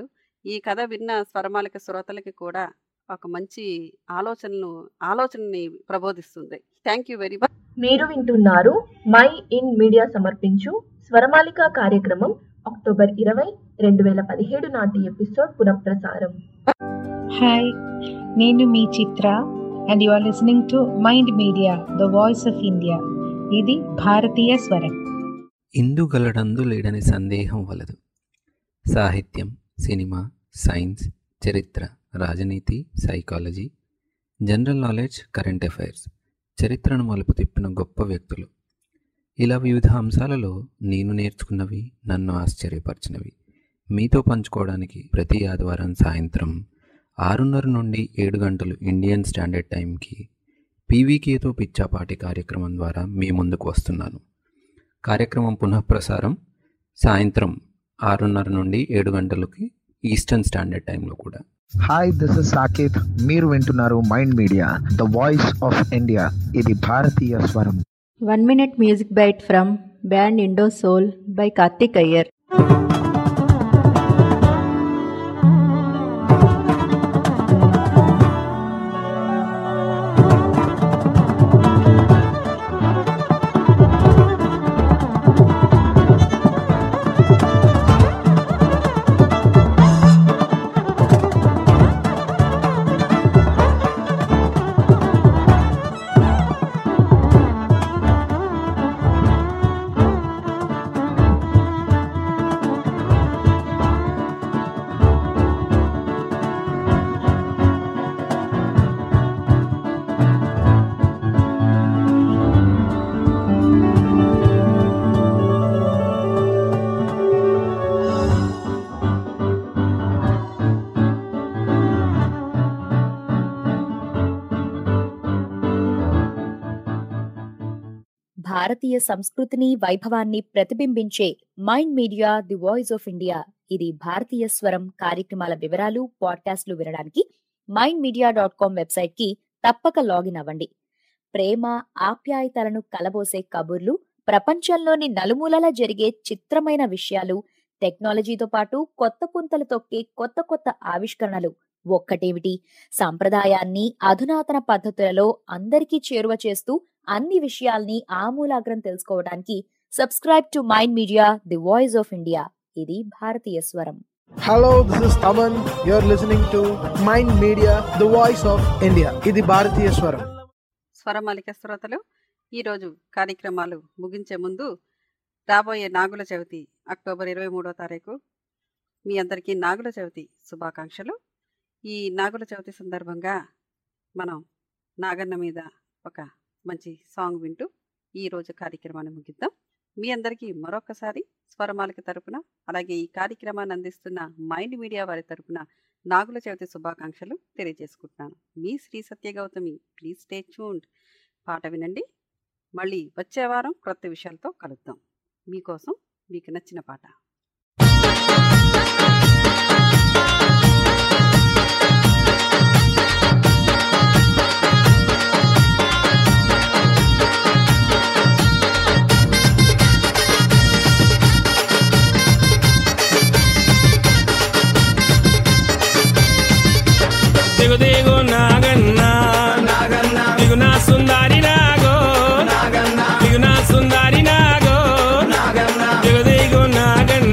ఈ కథ విన్న స్వరమాలిక శ్రోతలకి కూడా ఒక మంచి ఆలోచనలు ఆలోచనని ప్రబోధిస్తుంది థ్యాంక్ యూ వెరీ మచ్ మీరు వింటున్నారు మై ఇన్ మీడియా సమర్పించు స్వరమాలిక కార్యక్రమం అక్టోబర్ ఇరవై రెండు వేల పదిహేడు నాటి ఎపిసోడ్ పునఃప్రసారం హాయ్ నేను మీ Chitra and you are listening to mind media the voice of India ఇది భారతీయ స్వరం ఇందుగలడందు లేడని సందేహం వలదు సాహిత్యం సినిమా సైన్స్ చరిత్ర రాజనీతి psychology general knowledge current affairs చరిత్రను మలుపు తిప్పిన గొప్ప వ్యక్తులు ఇలా వివిధ అంశాలలో నేను నేర్చుకున్నవి నన్ను ఆశ్చర్యపరిచినవి మీతో పంచుకోవడానికి ప్రతి ఆదివారం సాయంత్రం ఆరున్నర నుండి ఏడు గంటలు ఇండియన్ స్టాండర్డ్ టైంకి పీవీకేతో పిచ్చాపాటి కార్యక్రమం ద్వారా మీ ముందుకు వస్తున్నాను కార్యక్రమం పునఃప్రసారం సాయంత్రం ఆరున్నర నుండి ఏడు గంటలకి ఈస్టర్న్ స్టాండర్డ్ టైంలో కూడా హాయ్ దిస్ ఇస్ సాకేత్ మీరు వింటున్నారు mind media the voice of India ఇది భారతీయ స్వరం one minute music bite from band Indo Soul by Karthik Iyer భారతీయ సంస్కృతిని వైభవాన్ని ప్రతిబింబించే mind media the voice of India ఇది భారతీయ స్వరం కార్యక్రమాల వివరాలు పాడ్కాస్ట్లు వినడానికి mind media dot com website కి తప్పక లాగిన్ అవ్వండి ప్రేమ ఆప్యాయతలను కలబోసే కబుర్లు ప్రపంచంలోని నలుమూలలా జరిగే చిత్రమైన విషయాలు టెక్నాలజీతో పాటు కొత్త పుంతలు తొక్కే కొత్త కొత్త ఆవిష్కరణలు ఒక్కటేమిటి సాంప్రదాయాన్ని అధునాతన పద్ధతులలో అందరికీ చేరువ చేస్తూ అన్ని విషయాల్ని ఆమూలాగ్రం తెలుసుకోవడానికి subscribe to mind media the voice of India ఇది భారతీయ స్వరం hello this is Thaman you are listening to mind media the voice of India ఇది భారతీయ స్వరం స్వరమాలిక శ్రోతలు ఈరోజు కార్యక్రమాలు ముగించే ముందు రాబోయే నాగుల చవితి అక్టోబర్ ఇరవై మూడో తారీఖు మీ అందరికీ నాగుల చవితి శుభాకాంక్షలు ఈ నాగుల చవితి సందర్భంగా మనం నాగన్న మీద ఒక మంచి సాంగ్ వింటూ ఈ రోజు కార్యక్రమాన్ని ముగిద్దాం మీ అందరికీ మరొకసారి స్వరమాలిక తరపున అలాగే ఈ కార్యక్రమాన్ని అందిస్తున్న మైండ్ మీడియా వారి తరపున నాగుల చవితి శుభాకాంక్షలు తెలియజేసుకుంటున్నాను మీ Shri Satya Gautami please stay tuned పాట వినండి మళ్ళీ వచ్చే వారం క్రొత్త విషయాలతో కలుద్దాం మీకోసం మీకు నచ్చిన పాట దిగు దిగు నాగన్న నాగన్న దిగు నా సుందరి నాగో నాగన్న దిగు నా సుందరి నాగో నాగన్న దిగు దిగు నాగన్న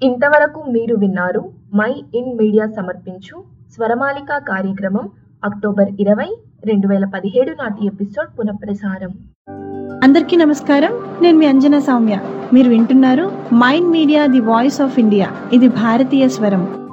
ఇంతవరకు మీరు విన్నారు మై ఇన్ మీడియా సమర్పించు స్వరమాలిక కార్యక్రమం అక్టోబర్ ఇరవై రెండు వేల పదిహేడు నాటి ఎపిసోడ్ పునఃప్రసారం అందరికీ నమస్కారం నేను మీ అంజనా సౌమ్య మీరు వింటున్నారు mind media the voice of India ఇది భారతీయ స్వరం